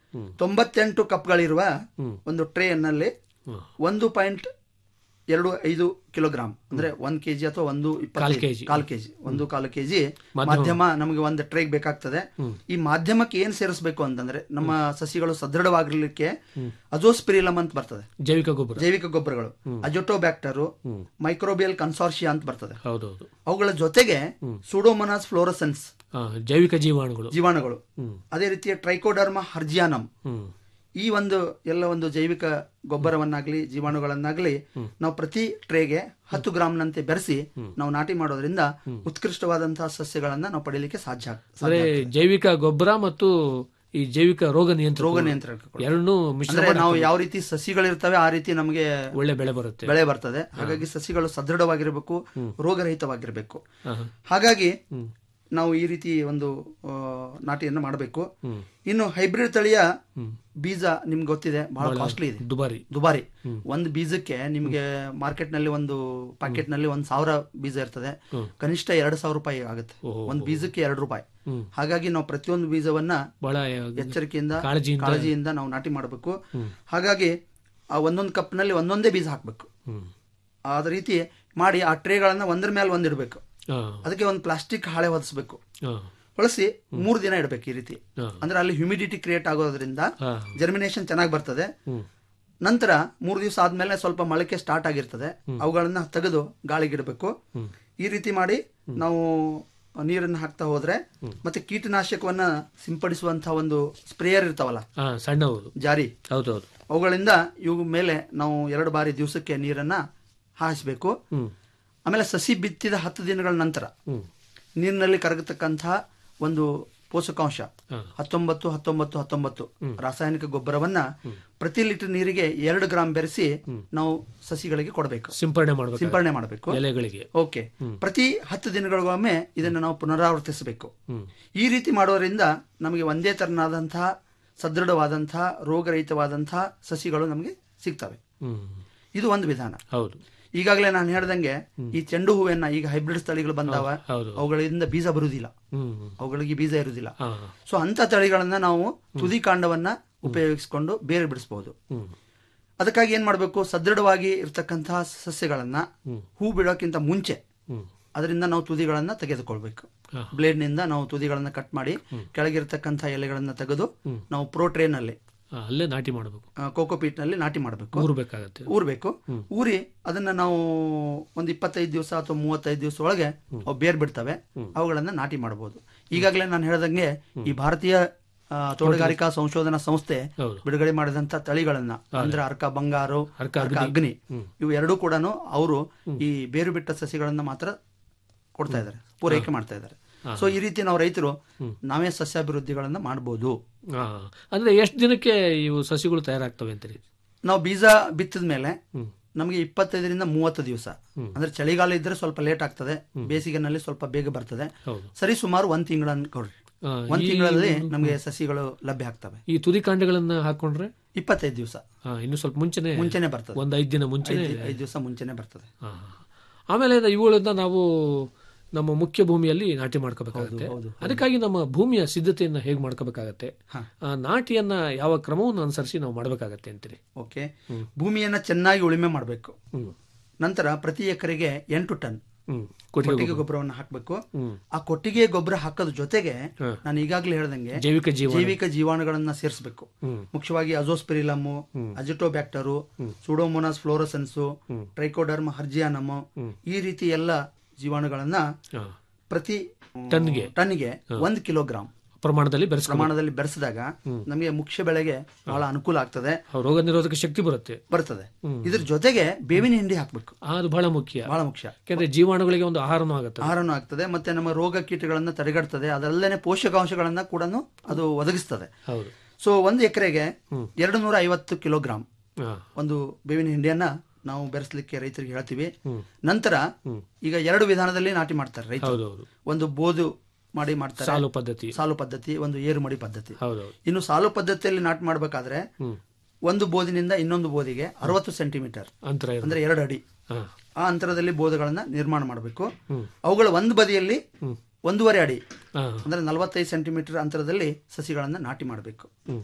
Speaker 5: ತೊಂಬತ್ತೆಂಟು ಕಪ್ಗಳಿರುವ ಒಂದು ಟ್ರೇನಲ್ಲಿ
Speaker 4: ಹ್ಮ್.
Speaker 5: ಒಂದು ಪಾಯಿಂಟ್ ಎರಡು ಐದು ಕಿಲೋಗ್ರಾಮ್ ಅಂದ್ರೆ ಒಂದ್ ಕೆಜಿ ಅಥವಾ ಒಂದು
Speaker 4: ಕಾಲ್
Speaker 5: ಇಪ್ಪತ್ತು
Speaker 4: ಕೆಜಿ.
Speaker 5: ಕಾಲ್ ಕೆಜಿ ಒಂದು ಕಾಲು ಕೆಜಿ
Speaker 4: ಮಾಧ್ಯಮ.
Speaker 5: ಮಾಧ್ಯಮ ನಮಗೆ ಒಂದು ಟ್ರೇಗ್ ಬೇಕಾಗ್ತದೆ ಈ ಮಾಧ್ಯಮಕ್ಕೆ ಏನ್ ಸೇರಿಸಬೇಕು ಅಂತಂದ್ರೆ ನಮ್ಮ ಸಸಿಗಳು ಸದೃಢವಾಗಿರ್ಲಿಕ್ಕೆ ಅಜೋಸ್ಪಿರಿಲಮ್ ಅಂತ ಬರ್ತದೆ
Speaker 4: ಜೈವಿಕ ಗೊಬ್ಬರ
Speaker 5: ಜೈವಿಕ ಗೊಬ್ಬರಗಳು ಅಜೋಟೋಬ್ಯಾಕ್ಟರು ಮೈಕ್ರೋಬಿಯಲ್ ಕನ್ಸಾರ್ಷಿಯಾ ಅಂತ ಬರ್ತದೆ
Speaker 4: ಹೌದೌದು
Speaker 5: ಅವುಗಳ ಜೊತೆಗೆ ಸೂಡೋಮೊನಾಸ್ ಫ್ಲೋರಸೆನ್ಸ್
Speaker 4: ಆ, ಜೈವಿಕ ಜೀವಾಣುಗಳು
Speaker 5: ಜೀವಾಣುಗಳು ಅದೇ ರೀತಿಯ ಟ್ರೈಕೋಡರ್ಮ ಹರ್ಜಿಯಾನಮ್
Speaker 4: ಹ್ಮ್
Speaker 5: ಈ ಒಂದು ಎಲ್ಲ ಒಂದು ಜೈವಿಕ ಗೊಬ್ಬರವನ್ನಾಗ್ಲಿ ಜೀವಾಣುಗಳನ್ನಾಗ್ಲಿ ನಾವು ಪ್ರತಿ ಟ್ರೇಗೆ ಹತ್ತು ಗ್ರಾಮ್ನಂತೆ ಬೆರೆಸಿ ನಾವು ನಾಟಿ ಮಾಡೋದ್ರಿಂದ ಉತ್ಕೃಷ್ಟವಾದಂತಹ ಸಸ್ಯಗಳನ್ನ ನಾವು ಪಡೀಲಿಕ್ಕೆ ಸಾಧ್ಯ ಆಗ್-
Speaker 4: ಅಂದ್ರೆ
Speaker 5: ಸಾಧ್ಯ ಆಗ್ತದೆ.
Speaker 4: ಜೈವಿಕ ಗೊಬ್ಬರ ಮತ್ತು ಈ ಜೈವಿಕ ರೋಗ ನಿಯಂತ್ರಣ
Speaker 5: ರೋಗ ನಿಯಂತ್ರಣ
Speaker 4: ಎರಡನ್ನೂ ಮಿಶ್ರ
Speaker 5: ಅಂದ್ರೆ
Speaker 4: ಮಾಡಿ
Speaker 5: ನಾವು
Speaker 4: ಹಾಕ್ಬೇಕು.
Speaker 5: ಯಾವ ರೀತಿ ಸಸಿಗಳಿರ್ತವೆ ಆ ರೀತಿ ನಮಗೆ
Speaker 4: ಒಳ್ಳೆ ಬೆಳೆ ಬರುತ್ತೆ
Speaker 5: ಬೆಳೆ ಬರ್ತದೆ ಹಾಗಾಗಿ ಸಸಿಗಳು ಸದೃಢವಾಗಿರಬೇಕು ರೋಗರಹಿತವಾಗಿರಬೇಕು
Speaker 4: ಆಹಾ.
Speaker 5: ಹಾಗಾಗಿ ನಾವು ಈ ರೀತಿ ಒಂದು ಆ, ನಾಟಿಯನ್ನು ಮಾಡಬೇಕು ಇನ್ನು ಹೈಬ್ರಿಡ್ ತಳಿಯ ಬೀಜ ನಿಮ್ಗೆ ಗೊತ್ತಿದೆ ಬಹಳ ಕಾಸ್ಟ್ಲಿ ಇದೆ
Speaker 4: ದುಬಾರಿ
Speaker 5: ದುಬಾರಿ ಒಂದು ಬೀಜಕ್ಕೆ ನಿಮ್ಗೆ ಮಾರ್ಕೆಟ್ ನಲ್ಲಿ ಒಂದು ಪ್ಯಾಕೆಟ್ ನಲ್ಲಿ ಒಂದ್ ಸಾವಿರ ಬೀಜ ಇರ್ತದೆ ಕನಿಷ್ಠ ಎರಡು ಸಾವಿರ ರೂಪಾಯಿ ಆಗುತ್ತೆ ಒಂದ್ ಬೀಜಕ್ಕೆ ಎರಡು ರೂಪಾಯಿ ಹಾಗಾಗಿ ನಾವು ಪ್ರತಿಯೊಂದು ಬೀಜವನ್ನ
Speaker 4: ಬಹಳ
Speaker 5: ಎಚ್ಚರಿಕೆಯಿಂದ
Speaker 4: ಕಾಳಜಿಯಿಂದ-
Speaker 5: ಕಾಳಜಿಯಿಂದ ನಾವು ನಾಟಿ ಮಾಡಬೇಕು ಹಾಗಾಗಿ ಆ ಒಂದೊಂದು ಕಪ್ ನಲ್ಲಿ ಒಂದೊಂದೇ ಬೀಜ ಹಾಕ್ಬೇಕು
Speaker 4: ಹ್ಮ್
Speaker 5: ಅದ ರೀತಿ ಮಾಡಿ ಆ ಟ್ರೇಗಳನ್ನ ಒಂದ್ರ ಮೇಲೆ ಒಂದ್ ಇಡಬೇಕು
Speaker 4: ಆ,
Speaker 5: ಅದಕ್ಕೆ ಒಂದು ಪ್ಲಾಸ್ಟಿಕ್ ಹಾಳೆ ಹೊದಿಸ್ಬೇಕು
Speaker 4: ಆ,
Speaker 5: ಹೊಳಸಿ ಮೂರು ದಿನ ಇಡಬೇಕು ಈ ರೀತಿ
Speaker 4: ಹಾ.
Speaker 5: ಅಂದ್ರೆ ಅಲ್ಲಿ ಹ್ಯುಮಿಡಿಟಿ ಕ್ರಿಯೇಟ್ ಆಗೋದ್ರಿಂದ
Speaker 4: ಹಾ.
Speaker 5: ಜರ್ಮಿನೇಷನ್ ಚೆನ್ನಾಗಿ ಬರ್ತದೆ
Speaker 4: ಹ್ಮ್
Speaker 5: ನಂತರ ಮೂರು ದಿವಸ ಆದ್ಮೇಲೆ ಸ್ವಲ್ಪ ಮೊಳಕೆ ಸ್ಟಾರ್ಟ್ ಆಗಿರ್ತದೆ ಅವುಗಳನ್ನ ತೆಗೆದು ಗಾಳಿಗಿಡಬೇಕು ಈ ರೀತಿ ಮಾಡಿ ನಾವು ನೀರನ್ನು ಹಾಕ್ತಾ ಹೋದ್ರೆ ಮತ್ತೆ ಕೀಟನಾಶಕವನ್ನ ಸಿಂಪಡಿಸುವಂತಹ ಒಂದು ಸ್ಪ್ರೇಯರ್ ಇರ್ತಾವಲ್ಲ
Speaker 4: ಆ, ಸಣ್ಣವರು
Speaker 5: ಜಾರಿ
Speaker 4: ಹೌದೌದು
Speaker 5: ಅವುಗಳಿಂದ ಇವು ಮೇಲೆ ನಾವು ಎರಡು ಬಾರಿ ದಿವಸಕ್ಕೆ ನೀರನ್ನ ಹಾಯಿಸಬೇಕು
Speaker 4: ಹ್ಮ್
Speaker 5: ಆಮೇಲೆ ಸಸಿ ಬಿತ್ತಿದ ಹತ್ತು ದಿನಗಳ ನಂತರ
Speaker 4: ಹ್ಮ್
Speaker 5: ನೀರಿನಲ್ಲಿ ಕರಗತಕ್ಕಂತಹ ಒಂದು ಪೋಷಕಾಂಶ
Speaker 4: ಹಾ.
Speaker 5: ಹತ್ತೊಂಬತ್ತು ಹತ್ತೊಂಬತ್ತು ಹತ್ತೊಂಬತ್ತು ರಾಸಾಯನಿಕ ಗೊಬ್ಬರವನ್ನ ಪ್ರತಿ ಲೀಟರ್ ನೀರಿಗೆ ಎರಡು ಗ್ರಾಂ ಬೆರೆಸಿ ನಾವು ಸಸಿಗಳಿಗೆ ಕೊಡಬೇಕು
Speaker 4: ಸಿಂಪರಣೆ ಮಾಡಬೇಕು
Speaker 5: ಸಿಂಪರಣೆ ಮಾಡಬೇಕು
Speaker 4: ಎಲೆಗಳಿಗೆ
Speaker 5: ಓಕೆ ಪ್ರತಿ ಹತ್ತು ದಿನಗಳಿಗೊಮ್ಮೆ ಇದನ್ನು ನಾವು ಪುನರಾವರ್ತಿಸಬೇಕು
Speaker 4: ಹ್ಮ್
Speaker 5: ಈ ರೀತಿ ಮಾಡೋದ್ರಿಂದ ನಮಗೆ ಒಂದೇ ತರನಾದಂತಹ ಸದೃಢವಾದಂತಹ ರೋಗರಹಿತವಾದಂತಹ ಸಸಿಗಳು ನಮಗೆ ಸಿಗ್ತವೆ
Speaker 4: ಹ್ಮ್
Speaker 5: ಇದು ಒಂದು ವಿಧಾನ
Speaker 4: ಹೌದು
Speaker 5: ಈಗಾಗಲೇ ನಾನು ಹೇಳ್ದಂಗೆ ಈ ಚೆಂಡು ಹೂವನ್ನ ಈಗ ಹೈಬ್ರಿಡ್ ತಳಿಗಳು ಬಂದಾವ
Speaker 4: ಹೌದು.
Speaker 5: ಅವುಗಳಿಂದ ಬೀಜ ಬರುವುದಿಲ್ಲ
Speaker 4: ಹ್ಮ್
Speaker 5: ಅವುಗಳಿಗೆ ಬೀಜ ಇರುವುದಿಲ್ಲ
Speaker 4: ಹಾ
Speaker 5: ಸೊ ಅಂತ ತಳಿಗಳನ್ನ ನಾವು ತುದಿ ಕಾಂಡವನ್ನ ಉಪಯೋಗಿಸಿಕೊಂಡು ಬೇರೆ ಬಿಡಿಸಬಹುದು
Speaker 4: ಹ್ಮ್
Speaker 5: ಅದಕ್ಕಾಗಿ ಏನ್ ಮಾಡಬೇಕು ಸದೃಢವಾಗಿ ಇರ್ತಕ್ಕಂತಹ ಸಸ್ಯಗಳನ್ನ ಹೂ ಬಿಡೋಕ್ಕಿಂತ ಮುಂಚೆ
Speaker 4: ಹ್ಮ್
Speaker 5: ಅದರಿಂದ ನಾವು ತುದಿಗಳನ್ನ ತೆಗೆದುಕೊಳ್ಬೇಕು
Speaker 4: ಹಾ.
Speaker 5: ಬ್ಲೇಡ್ ನಿಂದ ನಾವು ತುದಿಗಳನ್ನ ಕಟ್ ಮಾಡಿ ಕೆಳಗಿರ್ತಕ್ಕಂತಹ ಎಲೆಗಳನ್ನ ತೆಗೆದು ನಾವು ಪ್ರೋ ಟ್ರೇನಲ್ಲಿ
Speaker 4: ಆ, ಅಲ್ಲೇ ನಾಟಿ ಮಾಡಬೇಕು
Speaker 5: ಕೋಕೋಪೀಟ್ ನಲ್ಲಿ ನಾಟಿ ಮಾಡಬೇಕು
Speaker 4: ಊರ್ಬೇಕಾಗತ್ತೆ
Speaker 5: ಊರ್ಬೇಕು ಊರಿ ಅದನ್ನ ನಾವು ಒಂದು ಇಪ್ಪತ್ತೈದು ದಿವಸ ಅಥವಾ ಮೂವತ್ತೈದು ದಿವಸ ಒಳಗೆ ಅವು ಬೇರ್ ಬಿಡ್ತವೆ ಅವುಗಳನ್ನ ನಾಟಿ ಮಾಡಬಹುದು ಈಗಾಗಲೇ ನಾನು ಹೇಳ್ದಂಗೆ ಈ ಭಾರತೀಯ ಆ, ತೋಟಗಾರಿಕಾ ಸಂಶೋಧನಾ ಸಂಸ್ಥೆ
Speaker 4: ಹೌದು.
Speaker 5: ಬಿಡುಗಡೆ ಮಾಡಿದಂತ ತಳಿಗಳನ್ನ ಅಂದ್ರೆ ಅರ್ಕ ಬಂಗಾರು
Speaker 4: ಅರ್ಕ
Speaker 5: ಅರ್ಕ ಅಗ್ನಿ ಇವು ಎರಡೂ ಕೂಡ ಅವರು ಈ ಬೇರು ಬಿಟ್ಟ ಸಸಿಗಳನ್ನ ಮಾತ್ರ ಕೊಡ್ತಾ ಇದ್ದಾರೆ ಪೂರೈಕೆ ಮಾಡ್ತಾ ಇದ್ದಾರೆ ಸೊ ಈ ರೀತಿ ನಾವು ರೈತರು ನಾವೇ ಸಸ್ಯಾಭಿವೃದ್ಧಿಗಳನ್ನ ಮಾಡಬಹುದು
Speaker 4: ಆ, ಅಂದ್ರೆ ಎಷ್ಟು ದಿನಕ್ಕೆ ಇವು ಸಸಿಗಳು ತಯಾರಾಗ್ತವೆ ಅಂತೀರಿ
Speaker 5: ನಾವು ಬೀಜ ಬಿತ್ತಿದ ಮೇಲೆ ನಮಗೆ ಇಪ್ಪತ್ತೈದರಿಂದ ಮೂವತ್ತು ದಿವಸ ಅಂದ್ರೆ ಚಳಿಗಾಲ ಇದ್ರೆ ಸ್ವಲ್ಪ ಲೇಟ್ ಆಗ್ತದೆ ಬೇಸಿಗೆನಲ್ಲಿ ಸ್ವಲ್ಪ ಬೇಗ ಬರ್ತದೆ
Speaker 4: ಹೌದು
Speaker 5: ಸರಿ ಸುಮಾರು ಒಂದ್ ತಿಂಗಳನ್ನ ಕೊಡ್ರಿ
Speaker 4: ಆ,
Speaker 5: ಒಂದ್
Speaker 4: ಈ
Speaker 5: ತಿಂಗಳಲ್ಲಿ ನಮಗೆ ಸಸಿಗಳು ಲಭ್ಯ ಆಗ್ತವೆ
Speaker 4: ಈ ತುದಿ ಕಾಂಡಗಳನ್ನ ಹಾಕೊಂಡ್ರೆ
Speaker 5: ಇಪ್ಪತ್ತೈದು ದಿವಸ
Speaker 4: ಆ, ಇನ್ನು ಸ್ವಲ್ಪ ಮುಂಚೆನೆ
Speaker 5: ಮುಂಚೆನೆ ಬರ್ತದೆ
Speaker 4: ಒಂದ್ ಐದ್ ದಿನ ಮುಂಚೆನೆ
Speaker 5: ಐದು ಐದು ದಿವಸ ಮುಂಚೆನೆ ಬರ್ತದೆ
Speaker 4: ಆ. ಆಮೇಲೆ ಅದು ಇವುಗಳನ್ನ ನಾವು ನಮ್ಮ ಮುಖ್ಯ ಭೂಮಿಯಲ್ಲಿ ನಾಟಿ ಮಾಡ್ಕೋಬೇಕಾಗತ್ತೆ ಅದಕ್ಕಾಗಿ ನಮ್ಮ ಭೂಮಿಯ ಸಿದ್ಧತೆಯನ್ನ ಹೇಗೆ ಮಾಡ್ಕೋಬೇಕಾಗತ್ತೆ ಆ, ನಾಟಿಯನ್ನ ಯಾವ ಕ್ರಮವನ್ನು ಅನುಸರಿಸಿ ನಾವು ಮಾಡಬೇಕಾಗತ್ತೆ ಅಂತೀರಿ
Speaker 5: ಓಕೆ ಭೂಮಿಯನ್ನ ಚೆನ್ನಾಗಿ ಉಳುಮೆ ಮಾಡಬೇಕು
Speaker 4: ಹ್ಮ್
Speaker 5: ನಂತರ ಪ್ರತಿ ಎಕರೆಗೆ ಎಂಟು ಟನ್
Speaker 4: ಹ್ಮ್ ಕೊಟ್ಟಿಗೆ
Speaker 5: ಕೊಟ್ಟಿಗೆ ಗೊಬ್ಬರವನ್ನು ಹಾಕಬೇಕು ಆ ಕೊಟ್ಟಿಗೆ ಗೊಬ್ಬರ ಹಾಕೋದ್ರ ಜೊತೆಗೆ ನಾನು ಈಗಾಗಲೇ ಹೇಳ್ದಂಗೆ
Speaker 4: ಜೈವಿಕ ಜೀವ
Speaker 5: ಜೈವಿಕ ಜೀವಾಣುಗಳನ್ನ ಸೇರಿಸಬೇಕು
Speaker 4: ಹ್ಮ್.
Speaker 5: ಮುಖ್ಯವಾಗಿ azospirillum azotobacter pseudomonas fluorescens trichoderma harzianum ಈ ರೀತಿ ಎಲ್ಲ ಜೀವಾಣುಗಳನ್ನ
Speaker 4: ಆ,
Speaker 5: ಪ್ರತಿ
Speaker 4: ಟನ್ಗೆ?
Speaker 5: ಟನ್ಗೆ ಒಂದು ಕಿಲೋಗ್ರಾಮ್
Speaker 4: ಪ್ರಮಾಣದಲ್ಲಿ ಬೆರೆಸ್ಕೊಂಡು
Speaker 5: ಪ್ರಮಾಣದಲ್ಲಿ ಬೆರೆಸಿದಾಗ ನಮಗೆ ಮುಖ್ಯ ಬೆಳೆಗೆ ಬಹಳ ಅನುಕೂಲ ಆಗ್ತದೆ
Speaker 4: ರೋಗ ನಿರೋಧಕ ಶಕ್ತಿ ಬರುತ್ತೆ
Speaker 5: ಬರ್ತದೆ ಇದ್ರ ಜೊತೆಗೆ ಬೇವಿನ ಹಿಂಡಿ ಹಾಕ್ಬೇಕು
Speaker 4: ಆ, ಅದು ಬಹಳ ಮುಖ್ಯ
Speaker 5: ಬಹಳ ಮುಖ್ಯ
Speaker 4: ಯಾಕಂದ್ರೆ ಜೀವಾಣುಗಳಿಗೆ ಒಂದು ಆಹಾರನೂ ಆಗುತ್ತೆ
Speaker 5: ಆಹಾರನೂ ಆಗ್ತದೆ ಮತ್ತೆ ನಮ್ಮ ರೋಗ ಕೀಟಗಳನ್ನ ತಡೆಗಟ್ತದೆ ಅದರಲ್ಲೇನೆ ಪೋಷಕಾಂಶಗಳನ್ನ ಕೂಡ ಅದು ಒದಗಿಸ್ತದೆ
Speaker 4: ಹೌದು
Speaker 5: ಸೊ ಒಂದು ಎಕರೆಗೆ ಎರಡು ನೂರ ಐವತ್ತು ಕಿಲೋಗ್ರಾಮ್
Speaker 4: ಆ,
Speaker 5: ಒಂದು ಬೇವಿನ ಹಿಂಡಿಯನ್ನ ನಾವು ಬೆರೆಸಲಿಕ್ಕೆ ರೈತರಿಗೆ ಹೇಳ್ತೀವಿ ನಂತರ ಈಗ ಎರಡು ವಿಧಾನದಲ್ಲಿ ನಾಟಿ ಮಾಡ್ತಾರೆ ರೈತರು
Speaker 4: ಹೌದೌದು
Speaker 5: ಒಂದು ಬೋದು ಮಾಡಿ ಮಾಡ್ತಾರೆ
Speaker 4: ಸಾಲು ಪದ್ಧತಿ
Speaker 5: ಸಾಲು ಪದ್ಧತಿ ಒಂದು ಏರು ಮಡಿ ಪದ್ಧತಿ
Speaker 4: ಹೌದೌದು
Speaker 5: ಇನ್ನು ಸಾಲು ಪದ್ಧತಿಯಲ್ಲಿ ನಾಟಿ ಮಾಡಬೇಕಾದ್ರೆ ಒಂದು ಬೋದಿನಿಂದ ಇನ್ನೊಂದು ಬೋದಿಗೆ ಅರವತ್ತು ಸೆಂಟಿಮೀಟರ್
Speaker 4: ಅಂತರ ಇರುತ್ತೆ.
Speaker 5: ಅಂದ್ರೆ ಎರಡು ಅಡಿ
Speaker 4: ಆ,
Speaker 5: ಆ ಅಂತರದಲ್ಲಿ ಬೋಧಗಳನ್ನ ನಿರ್ಮಾಣ ಮಾಡಬೇಕು ಅವುಗಳ ಒಂದು ಬದಿಯಲ್ಲಿ ಒಂದೂವರೆ ಅಡಿ
Speaker 4: ಆ,
Speaker 5: ಅಂದ್ರೆ ನಲವತ್ತೈದು ಸೆಂಟಿಮೀಟರ್ ಅಂತರದಲ್ಲಿ ಸಸಿಗಳನ್ನ ನಾಟಿ ಮಾಡಬೇಕು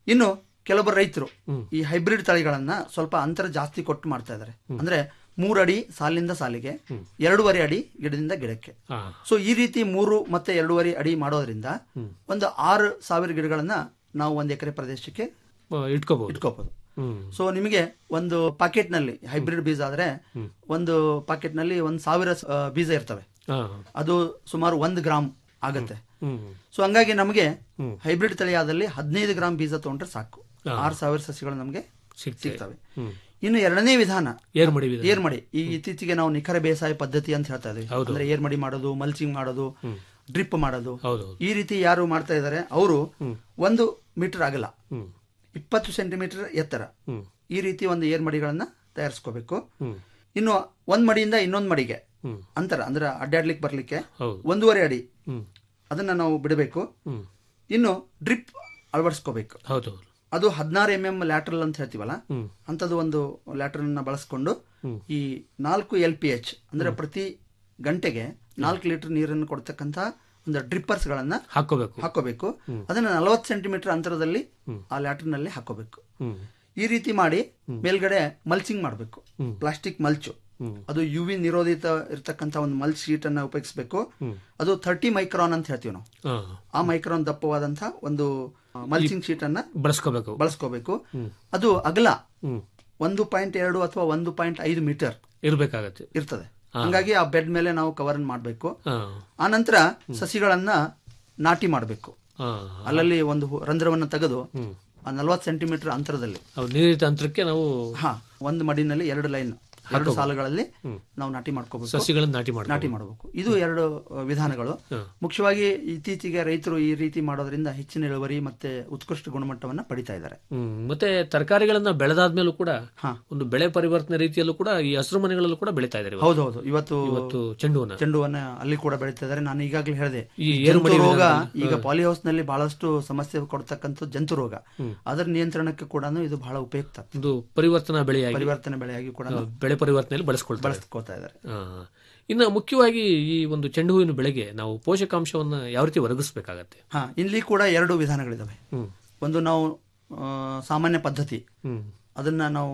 Speaker 5: ಇನ್ನು ಕೆಲವೊಬ್ಬರು ರೈತರು ಈ ಹೈಬ್ರಿಡ್ ತಳಿಗಳನ್ನ ಸ್ವಲ್ಪ ಅಂತರ ಜಾಸ್ತಿ ಕೊಟ್ಟು ಮಾಡ್ತಾ ಇದ್ದಾರೆ ಅಂದ್ರೆ ಮೂರು ಅಡಿ ಸಾಲಿಂದ ಸಾಲಿಗೆ ಎರಡೂವರೆ ಅಡಿ ಗಿಡದಿಂದ ಗಿಡಕ್ಕೆ
Speaker 4: ಹಾ
Speaker 5: ಸೊ ಈ ರೀತಿ ಮೂರು ಮತ್ತೆ ಎರಡೂವರೆ ಅಡಿ ಮಾಡೋದ್ರಿಂದ ಒಂದು ಆರು ಸಾವಿರ ಗಿಡಗಳನ್ನ ನಾವು ಒಂದು ಎಕರೆ ಪ್ರದೇಶಕ್ಕೆ
Speaker 4: ಆ, ಇಟ್ಕೋಬಹುದು
Speaker 5: ಇಟ್ಕೋಬಹುದು
Speaker 4: ಹ್ಮ್
Speaker 5: ಸೊ ನಿಮಗೆ ಒಂದು ಪಾಕೆಟ್ ನಲ್ಲಿ ಹೈಬ್ರಿಡ್ ಬೀಜ ಆದ್ರೆ ಒಂದು ಪಾಕೆಟ್ ನಲ್ಲಿ ಒಂದ್ ಸಾವಿರ ಆ, ಬೀಜ ಇರ್ತವೆ
Speaker 4: ಹಾ
Speaker 5: ಅದು ಸುಮಾರು ಒಂದು ಗ್ರಾಮ್ ಆಗತ್ತೆ
Speaker 4: ಹ್ಮ್
Speaker 5: ಸೊ ಹಂಗಾಗಿ ನಮಗೆ ಹೈಬ್ರಿಡ್ ತಳಿಯಾದಲ್ಲಿ ಹದಿನೈದು ಗ್ರಾಮ್ ಬೀಜ ತಗೊಂಡ್ರೆ ಸಾಕು ಆರು ಸಾವಿರ ಸಸಿಗಳು ನಮಗೆ
Speaker 4: ಸಿಗ್ತವೆ.
Speaker 5: ಸಿಗ್ತವೆ
Speaker 4: ಹ್ಮ್
Speaker 5: ಇನ್ನು ಎರಡನೇ ವಿಧಾನ
Speaker 4: ಏರ್ ಮಾಡಿವಿ
Speaker 5: ಏರ್ ಮಡಿ ಈ ಇತ್ತೀಚೆಗೆ ನಾವು ನಿಖರ ಬೇಸಾಯ ಪದ್ಧತಿ ಅಂತ ಹೇಳ್ತಾ ಇದೀವಿ
Speaker 4: ಹೌದು.
Speaker 5: ಅಂದ್ರೆ ಏರ್ ಮಡಿ ಮಾಡೋದು ಮಲ್ಚಿಂಗ್ ಮಾಡೋದು ಡ್ರಿಪ್ ಮಾಡೋದು
Speaker 4: ಹೌದು
Speaker 5: ಈ ರೀತಿ ಯಾರು ಮಾಡ್ತಾ ಇದ್ದಾರೆ ಅವರು ಒಂದು ಮೀಟರ್ ಅಗಲ
Speaker 4: ಹ್ಮ್
Speaker 5: ಇಪ್ಪತ್ತು ಸೆಂಟಿಮೀಟರ್ ಎತ್ತರ
Speaker 4: ಹ್ಮ್
Speaker 5: ಈ ರೀತಿ ಒಂದು ಏರ್ ಮಡಿಗಳನ್ನ ತಯಾರಿಸ್ಕೋಬೇಕು
Speaker 4: ಹ್ಮ್
Speaker 5: ಇನ್ನು ಒಂದ್ ಮಡಿಯಿಂದ ಇನ್ನೊಂದ್ ಮಡಿಗೆ
Speaker 4: ಹ್ಮ್
Speaker 5: ಅಂತರ ಅಂದ್ರೆ ಅಡ್ಡಾಡ್ಲಿಕ್ಕೆ ಬರ್ಲಿಕ್ಕೆ
Speaker 4: ಹೌದು
Speaker 5: ಒಂದೂವರೆ ಅಡಿ
Speaker 4: ಹ್ಮ್
Speaker 5: ಅದನ್ನ ನಾವು ಬಿಡಬೇಕು
Speaker 4: ಹ್ಮ್
Speaker 5: ಇನ್ನು ಡ್ರಿಪ್ ಅಳವಡಿಸ್ಕೋಬೇಕು
Speaker 4: ಹೌದು ಹೌದು
Speaker 5: ಅದು ಹದಿನಾರು ಎಂ ಎಂ ಲ್ಯಾಟ್ರಲ್ ಅಂತ ಹೇಳ್ತೀವಲ್ಲ
Speaker 4: ಹ್ಮ್
Speaker 5: ಅಂಥದ್ದು ಒಂದು ಲ್ಯಾಟ್ರಲ್ ನ ಬಳಸ್ಕೊಂಡು
Speaker 4: ಹ್ಮ್.
Speaker 5: ಈ ನಾಲ್ಕು ಎಲ್ ಪಿ ಎಚ್ ಅಂದ್ರೆ ಪ್ರತಿ ಗಂಟೆಗೆ ನಾಲ್ಕು ಲೀಟರ್ ನೀರನ್ನು ಕೊಡ್ತಕ್ಕಂತ ಒಂದು ಡ್ರಿಪ್ಪರ್ಸ್ ಗಳನ್ನ
Speaker 4: ಹಾಕೋಬೇಕು
Speaker 5: ಹಾಕೋಬೇಕು ಅದನ್ನ ನಲವತ್ತು ಸೆಂಟಿಮೀಟರ್ ಅಂತರದಲ್ಲಿ ಆ ಲ್ಯಾಟ್ರನ್ ನಲ್ಲಿ ಹಾಕೋಬೇಕು
Speaker 4: ಹ್ಮ್
Speaker 5: ಈ ರೀತಿ ಮಾಡಿ ಮೇಲ್ಗಡೆ ಮಲ್ಚಿಂಗ್ ಮಾಡಬೇಕು ಪ್ಲಾಸ್ಟಿಕ್ ಮಲ್ಚು
Speaker 4: ಹ್ಮ್.
Speaker 5: ಅದು ಯು ವಿ ನಿರೋಧಿತ ಇರತಕ್ಕಂತ ಒಂದು ಮಲ್ಚ್ ಶೀಟ್ ಅನ್ನ ಉಪಯೋಗಿಸಬೇಕು ಅದು ಥರ್ಟಿ ಮೈಕ್ರಾನ್ ಅಂತ ಹೇಳ್ತೀವಿ ನಾವು
Speaker 4: ಹಾ
Speaker 5: ಆ ಮೈಕ್ರಾನ್ ದಪ್ಪವಾದಂತಹ ಒಂದು ಮಲ್ಚಿಂಗ್ ಶೀಟ್ ಅನ್ನ
Speaker 4: ಬಳಸ್ಕೋಬೇಕು
Speaker 5: ಬಳಸ್ಕೋಬೇಕು ಅದು ಅಗಲ
Speaker 4: ಹ್ಮ್
Speaker 5: ಒಂದು ಪಾಯಿಂಟ್ ಎರಡು ಅಥವಾ ಒಂದು ಪಾಯಿಂಟ್ ಐದು ಮೀಟರ್
Speaker 4: ಇರ್ಬೇಕಾಗತ್ತೆ
Speaker 5: ಇರ್ತದೆ ಹಂಗಾಗಿ ಆ ಬೆಡ್ ಮೇಲೆ ನಾವು ಕವರ್ ಮಾಡಬೇಕು
Speaker 4: ಹಾ
Speaker 5: ಆ ನಂತರ ಸಸಿಗಳನ್ನ ನಾಟಿ ಮಾಡಬೇಕು
Speaker 4: ಹಾ
Speaker 5: ಅಲ್ಲಲ್ಲಿ ಒಂದು ಹು- ರಂಧ್ರವನ್ನ ತೆಗೆದು ಆ ನಲವತ್ತು ಸೆಂಟಿಮೀಟರ್ ಅಂತರದಲ್ಲಿ
Speaker 4: ಹೌದು ನೀರಿತ ಅಂತರಕ್ಕೆ ನಾವು
Speaker 5: ಹಾ ಒಂದು ಮಡಿನಲ್ಲಿ ಎರಡು ಲೈನ್ ಎರಡು ಸಾಲುಗಳಲ್ಲಿ ನಾವು ನಾಟಿ ಮಾಡ್ಕೋಬೇಕು
Speaker 4: ಸಸಿಗಳನ್ನು ನಾಟಿ ಮಾಡಿ
Speaker 5: ನಾಟಿ ಮಾಡಬೇಕು ಇದು ಎರಡು ಅಹ್, ವಿಧಾನಗಳು ಮುಖ್ಯವಾಗಿ ಇತ್ತೀಚೆಗೆ ರೈತರು ಈ ರೀತಿ ಮಾಡೋದ್ರಿಂದ ಹೆಚ್ಚಿನ ಇಳುವರಿ ಮತ್ತೆ ಉತ್ಕೃಷ್ಟ ಗುಣಮಟ್ಟವನ್ನ ಪಡಿತಾ ಇದ್ದಾರೆ
Speaker 4: ಹ್ಮ್ ಮತ್ತೆ ತರಕಾರಿಗಳನ್ನ ಬೆಳೆದಾದ್ಮೇಲೂ ಕೂಡ
Speaker 5: ಹಾ.
Speaker 4: ಒಂದು ಬೆಳೆ ಪರಿವರ್ತನೆ ರೀತಿಯಲ್ಲೂ ಕೂಡ ಈ ಹಸಿರು ಮನೆಗಳಲ್ಲೂ ಕೂಡ ಬೆಳೀತಾ ಇದ್ದಾರೆ ಇವತ್ತು.
Speaker 5: ಹೌದೌದು ಇವತ್ತು
Speaker 4: ಇವತ್ತು ಚೆಂಡುವನ್ನ
Speaker 5: ಚೆಂಡುವನ್ನ ಅಲ್ಲಿ ಕೂಡ ಬೆಳೀತಾ ಇದ್ದಾರೆ ನಾನು ಈಗಾಗಲೇ ಹೇಳಿದೆ
Speaker 4: ಈ
Speaker 5: ಜಂತು
Speaker 4: ಏರುಮಡಿ
Speaker 5: ರೋಗ
Speaker 4: ವಿಧಾನದಲ್ಲಿ,
Speaker 5: ಈಗ ಪಾಲಿಹೌಸ್ ನಲ್ಲಿ ಬಹಳಷ್ಟು ಸಮಸ್ಯೆ ಕೊಡ್ತಕ್ಕಂಥ ಜಂತು ರೋಗ ಅದರ ನಿಯಂತ್ರಣಕ್ಕೆ ಕೂಡ ಇದು ಬಹಳ ಉಪಯುಕ್ತ
Speaker 4: ಒಂದು ಪರಿವರ್ತನಾ ಬೆಳೆಯಾಗಿ
Speaker 5: ಪರಿವರ್ತನೆ ಬೆಳೆಯಾಗಿ ಕೂಡ
Speaker 4: ಬೆಳೆ ಪರಿವರ್ತನೆಯಲ್ಲಿ ಬಳಸ್ಕೊಳ್ತಾರೆ
Speaker 5: ಬಳಸ್ಕೋತಾ ಇದ್ದಾರೆ
Speaker 4: ಆ, ಇನ್ನು ಮುಖ್ಯವಾಗಿ ಈ ಒಂದು ಚೆಂಡು ಹೂವಿನ ಬೆಳೆಗೆ ನಾವು ಪೋಷಕಾಂಶವನ್ನ ಯಾವ ರೀತಿ ಒದಗಿಸ್ಬೇಕಾಗತ್ತೆ
Speaker 5: ಹಾ ಇಲ್ಲಿ ಕೂಡ ಎರಡು ವಿಧಾನಗಳಿದಾವೆ
Speaker 4: ಹ್ಮ್
Speaker 5: ಒಂದು ನಾವು ಆ, ಸಾಮಾನ್ಯ ಪದ್ಧತಿ
Speaker 4: ಹ್ಮ್
Speaker 5: ಅದನ್ನ ನಾವು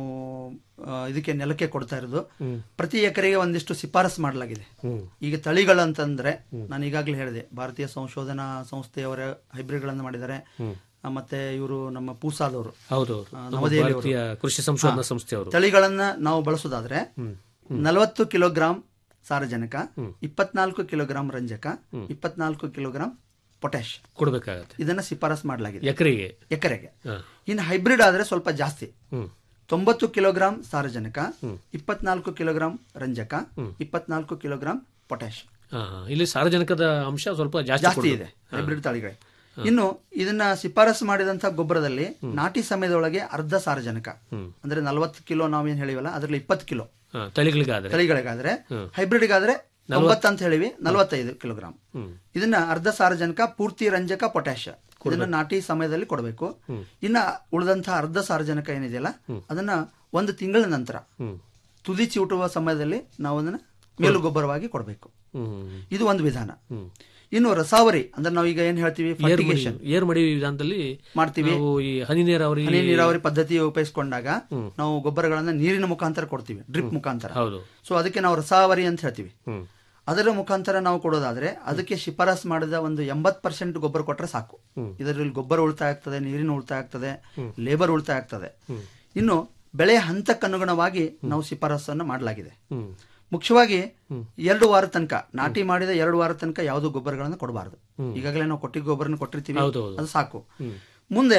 Speaker 5: ಆ, ಇದಕ್ಕೆ ನೆಲಕ್ಕೆ ಕೊಡ್ತಾ ಇರೋದು ಪ್ರತಿ ಎಕರೆಗೆ ಒಂದಿಷ್ಟು ಶಿಫಾರಸ್ ಮಾಡಲಾಗಿದೆ
Speaker 4: ಹ್ಮ್
Speaker 5: ಈಗ ತಳಿಗಳಂತಂದ್ರೆ ನಾನು ಈಗಾಗಲೇ ಹೇಳಿದೆ ಭಾರತೀಯ ಸಂಶೋಧನಾ ಸಂಸ್ಥೆಯವರ ಹೈಬ್ರಿಡ್ಗಳನ್ನು ಮಾಡಿದ್ದಾರೆ ಆ, ಮತ್ತೆ ಇವರು ನಮ್ಮ ಪೂಸಾದವರು
Speaker 4: ಹೌದು ನಮ್ಮ ಭಾರತೀಯ ಕೃಷಿ ಸಂಶೋಧನಾ ಸಂಸ್ಥೆಯವರು
Speaker 5: ತಳಿಗಳನ್ನ ನಾವು ಬಳಸೋದಾದ್ರೆ ನಲವತ್ತು ಕಿಲೋಗ್ರಾಂ ಸಾರಜನಕ ಇಪ್ಪತ್ನಾಲ್ಕು ಕಿಲೋಗ್ರಾಂ ರಂಜಕ ಇಪ್ಪತ್ನಾಲ್ಕು ಕಿಲೋಗ್ರಾಂ ಪೊಟ್ಯಾಶ್
Speaker 4: ಕೊಡ್ಬೇಕಾಗತ್ತೆ
Speaker 5: ಇದನ್ನ ಶಿಫಾರಸ್ ಮಾಡಲಾಗಿದೆ
Speaker 4: ಎಕರೆಗೆ
Speaker 5: ಎಕರೆಗೆ
Speaker 4: ಹಾ.
Speaker 5: ಇನ್ನು ಹೈಬ್ರಿಡ್ ಆದ್ರೆ ಸ್ವಲ್ಪ ಜಾಸ್ತಿ
Speaker 4: ಹ್ಮ್
Speaker 5: ತೊಂಬತ್ತು ಕಿಲೋಗ್ರಾಂ ಸಾರಜನಕ ಇಪ್ಪತ್ನಾಲ್ಕು ಕಿಲೋಗ್ರಾಂ ರಂಜಕ ಇಪ್ಪತ್ನಾಲ್ಕು ಕಿಲೋಗ್ರಾಂ ಪೊಟ್ಯಾಶ್
Speaker 4: ಹಾ, ಹಾ. ಇಲ್ಲಿ ಸಾರಜನಕದ ಅಂಶ ಸ್ವಲ್ಪ ಜಾಸ್ತಿ
Speaker 5: ಜಾಸ್ತಿ ಇದೆ ಹೈಬ್ರಿಡ್ ತಳಿಗಳೇ ಇನ್ನು ಇದನ್ನ ಶಿಫಾರಸು ಮಾಡಿದಂತ ಗೊಬ್ಬರದಲ್ಲಿ ನಾಟಿ ಸಮಯದೊಳಗೆ ಅರ್ಧ ಸಾರಜನಕ ಅಂದ್ರೆ ನಲವತ್ತು ಕಿಲೋ ನಾವೇನ್ ಹೇಳಿವಲ್ಲ ಅದ್ರಲ್ಲಿ ಇಪ್ಪತ್ತು ಕಿಲೋ
Speaker 4: ಹಾ, ತಳಿಗಳಿಗಾದ್ರೆ
Speaker 5: ತಳಿಗಳಿಗಾದ್ರೆ ಹೈಬ್ರಿಡ್ಗಾದ್ರೆ ತೊಂಬತ್ತು ಅಂತ ಹೇಳಿವಿ ನಲವತ್ತೈದು ಕಿಲೋಗ್ರಾಂ ಇದನ್ನ ಅರ್ಧ ಸಾರಜನಕ ಪೂರ್ತಿ ರಂಜಕ ಪೊಟ್ಯಾಶ ಇದನ್ನ ನಾಟಿ ಸಮಯದಲ್ಲಿ ಕೊಡಬೇಕು ಇನ್ನ ಉಳಿದಂತಹ ಅರ್ಧ ಸಾರಜನಕ ಏನಿದೆಯಲ್ಲ ಅದನ್ನ ಒಂದು ತಿಂಗಳ ನಂತರ
Speaker 4: ಹ್ಮ್
Speaker 5: ತುದಿ ಚಿವುಟುವ ಸಮಯದಲ್ಲಿ ನಾವು ಅದನ್ನ ಮೇಲು ಗೊಬ್ಬರವಾಗಿ ಕೊಡಬೇಕು
Speaker 4: ಹ್ಮ್
Speaker 5: ಇದು ಒಂದು ವಿಧಾನ ಇನ್ನು ರಸಾವರಿ ಅಂದ್ರೆ ನಾವೀಗ ಏನ್ ಹೇಳ್ತೀವಿ ಫರ್ಟಿಗೇಷನ್
Speaker 4: ಏರ್ ಮಡಿ ವಿಧಾನದಲ್ಲಿ
Speaker 5: ಮಾಡ್ತೀವಿ
Speaker 4: ನಾವು ಈ ಹನಿ ನೀರಾವರಿ
Speaker 5: ಹನಿ ನೀರಾವರಿ ಪದ್ಧತಿ ಉಪಯೋಗಿಸಿಕೊಂಡಾಗ ನಾವು ಗೊಬ್ಬರಗಳನ್ನ ನೀರಿನ ಮುಖಾಂತರ ಕೊಡ್ತೀವಿ ಡ್ರಿಪ್ ಮುಖಾಂತರ
Speaker 4: ಹೌದು
Speaker 5: ಸೊ ಅದಕ್ಕೆ ನಾವು ರಸಾವರಿ ಅಂತ ಹೇಳ್ತೀವಿ
Speaker 4: ಹ್ಮ್
Speaker 5: ಅದರ ಮುಖಾಂತರ ನಾವು ಕೊಡೋದಾದ್ರೆ ಅದಕ್ಕೆ ಶಿಫಾರಸ್ ಮಾಡಿದ ಒಂದು ಎಂಬತ್ ಪರ್ಸೆಂಟ್ ಗೊಬ್ಬರ ಕೊಟ್ರೆ ಸಾಕು ಇದರಲ್ಲಿ ಗೊಬ್ಬರ ಉಳಿತಾಯ ಆಗ್ತದೆ ನೀರಿನ ಉಳಿತಾಯ ಆಗ್ತದೆ ಲೇಬರ್ ಉಳಿತಾಯ ಆಗ್ತದೆ ಇನ್ನು ಬೆಳೆಯ ಹಂತಕ್ಕನುಗುಣವಾಗಿ ನಾವು ಶಿಫಾರಸನ್ನು ಮಾಡಲಾಗಿದೆ
Speaker 4: ಹ್ಮ್
Speaker 5: ಮುಖ್ಯವಾಗಿ ಎರಡು ವಾರ ತನಕ ನಾಟಿ ಮಾಡಿದ ಎರಡು ವಾರ ತನಕ ಯಾವುದು ಗೊಬ್ಬರಗಳನ್ನು ಕೊಡಬಾರದು ಈಗಾಗಲೇ ನಾವು ಕೊಟ್ಟಿಗೆ ಗೊಬ್ಬರನ ಕೊಟ್ಟಿರ್ತೀವಿ
Speaker 4: ಹೌದು, ಹೌದು.
Speaker 5: ಅದು ಸಾಕು ಮುಂದೆ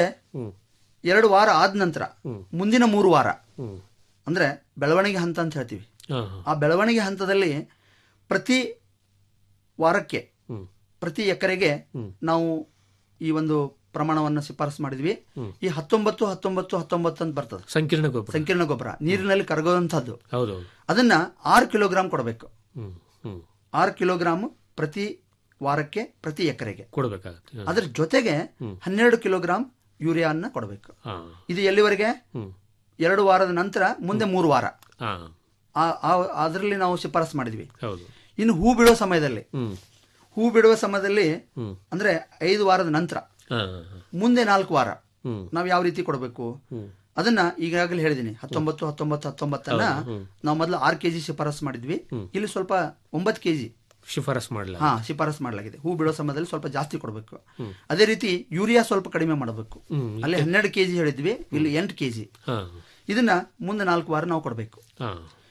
Speaker 5: ಎರಡು ವಾರ ಆದ ನಂತರ ಮುಂದಿನ ಮೂರು ವಾರ
Speaker 4: ಹ್ಮ್
Speaker 5: ಅಂದ್ರೆ ಬೆಳವಣಿಗೆ ಹಂತ ಅಂತ ಹೇಳ್ತೀವಿ
Speaker 4: ಹಾ ಹಾ
Speaker 5: ಆ ಬೆಳವಣಿಗೆ ಹಂತದಲ್ಲಿ ಪ್ರತಿ ವಾರಕ್ಕೆ
Speaker 4: ಹ್ಮ್
Speaker 5: ಪ್ರತಿ ಎಕರೆಗೆ ನಾವು ಈ ಒಂದು ಪ್ರಮಾಣವನ್ನು ಶಿಫಾರಸು ಮಾಡಿದ್ವಿ ಈ ಹತ್ತೊಂಬತ್ತು ಹತ್ತೊಂಬತ್ತು ಹತ್ತೊಂಬತ್ತು ಅಂತ ಬರ್ತದೆ
Speaker 4: ಸಂಕೀರ್ಣ ಗೊಬ್ಬರ
Speaker 5: ಸಂಕೀರ್ಣ ಗೊಬ್ಬರ ನೀರಿನಲ್ಲಿ ಕರಗುವಂತಹದ್ದು
Speaker 4: ಹೌದು ಹೌದು
Speaker 5: ಅದನ್ನ ಆರು ಕಿಲೋಗ್ರಾಂ ಕೊಡಬೇಕು
Speaker 4: ಹ್ಮ್ ಹ್ಮ್
Speaker 5: ಆರು ಕಿಲೋಗ್ರಾಮ್ ಪ್ರತಿ ವಾರಕ್ಕೆ ಪ್ರತಿ ಎಕರೆಗೆ
Speaker 4: ಕೊಡ್ಬೇಕಾಗತ್ತೆ ಹಾ.
Speaker 5: ಅದ್ರ ಜೊತೆಗೆ ಹನ್ನೆರಡು ಕಿಲೋಗ್ರಾಂ ಯೂರಿಯಾನ್ನ ಕೊಡಬೇಕು
Speaker 4: ಹಾ
Speaker 5: ಇದು ಎಲ್ಲಿವರೆಗೆ
Speaker 4: ಹ್ಮ್
Speaker 5: ಎರಡು ವಾರದ ನಂತರ ಮುಂದೆ ಮೂರು ವಾರ
Speaker 4: ಹಾ
Speaker 5: ಅದರಲ್ಲಿ ನಾವು ಶಿಫಾರಸು ಮಾಡಿದ್ವಿ
Speaker 4: ಹೌದು
Speaker 5: ಇನ್ನು ಹೂ ಬಿಡೋ ಸಮಯದಲ್ಲಿ
Speaker 4: ಹ್ಮ್
Speaker 5: ಹೂ ಬಿಡುವ ಸಮಯದಲ್ಲಿ
Speaker 4: ಹ್ಮ್
Speaker 5: ಅಂದ್ರೆ ಐದು ವಾರದ ನಂತರ
Speaker 4: ಹಾ ಹಾ, ಹಾ.
Speaker 5: ಮುಂದೆ ನಾಲ್ಕು ವಾರ
Speaker 4: ಹ್ಮ್.
Speaker 5: ನಾವು ಯಾವ ರೀತಿ ಕೊಡಬೇಕು ಅದನ್ನ ಈಗಾಗಲೇ ಹೇಳಿದೀನಿ ಹತ್ತೊಂಬತ್ತು ಹತ್ತೊಂಬತ್ತು ಹತ್ತೊಂಬತ್ತನ್ನ ನಾವು ಮೊದಲು ಆರು ಕೆಜಿ ಶಿಫಾರಸ್ ಮಾಡಿದ್ವಿ ಇಲ್ಲಿ ಸ್ವಲ್ಪ ಒಂಬತ್ತು ಕೆಜಿ
Speaker 4: ಶಿಫಾರಸ್ ಮಾಡಲ
Speaker 5: ಹಾ ಶಿಫಾರಸ್ ಮಾಡಲಾಗಿದೆ ಹೂ ಬಿಡೋ ಸಮಯದಲ್ಲಿ ಸ್ವಲ್ಪ ಜಾಸ್ತಿ ಕೊಡಬೇಕು ಅದೇ ರೀತಿ ಯೂರಿಯಾ ಸ್ವಲ್ಪ ಕಡಿಮೆ ಮಾಡಬೇಕು ಅಲ್ಲಿ ಹನ್ನೆರಡು ಕೆಜಿ ಹೇಳಿದ್ವಿ ಇಲ್ಲಿ ಎಂಟು ಕೆಜಿ
Speaker 4: ಹಾ
Speaker 5: ಇದನ್ನ ಮುಂದೆ ನಾಲ್ಕು ವಾರ ನಾವು ಕೊಡಬೇಕು
Speaker 4: ಹಾ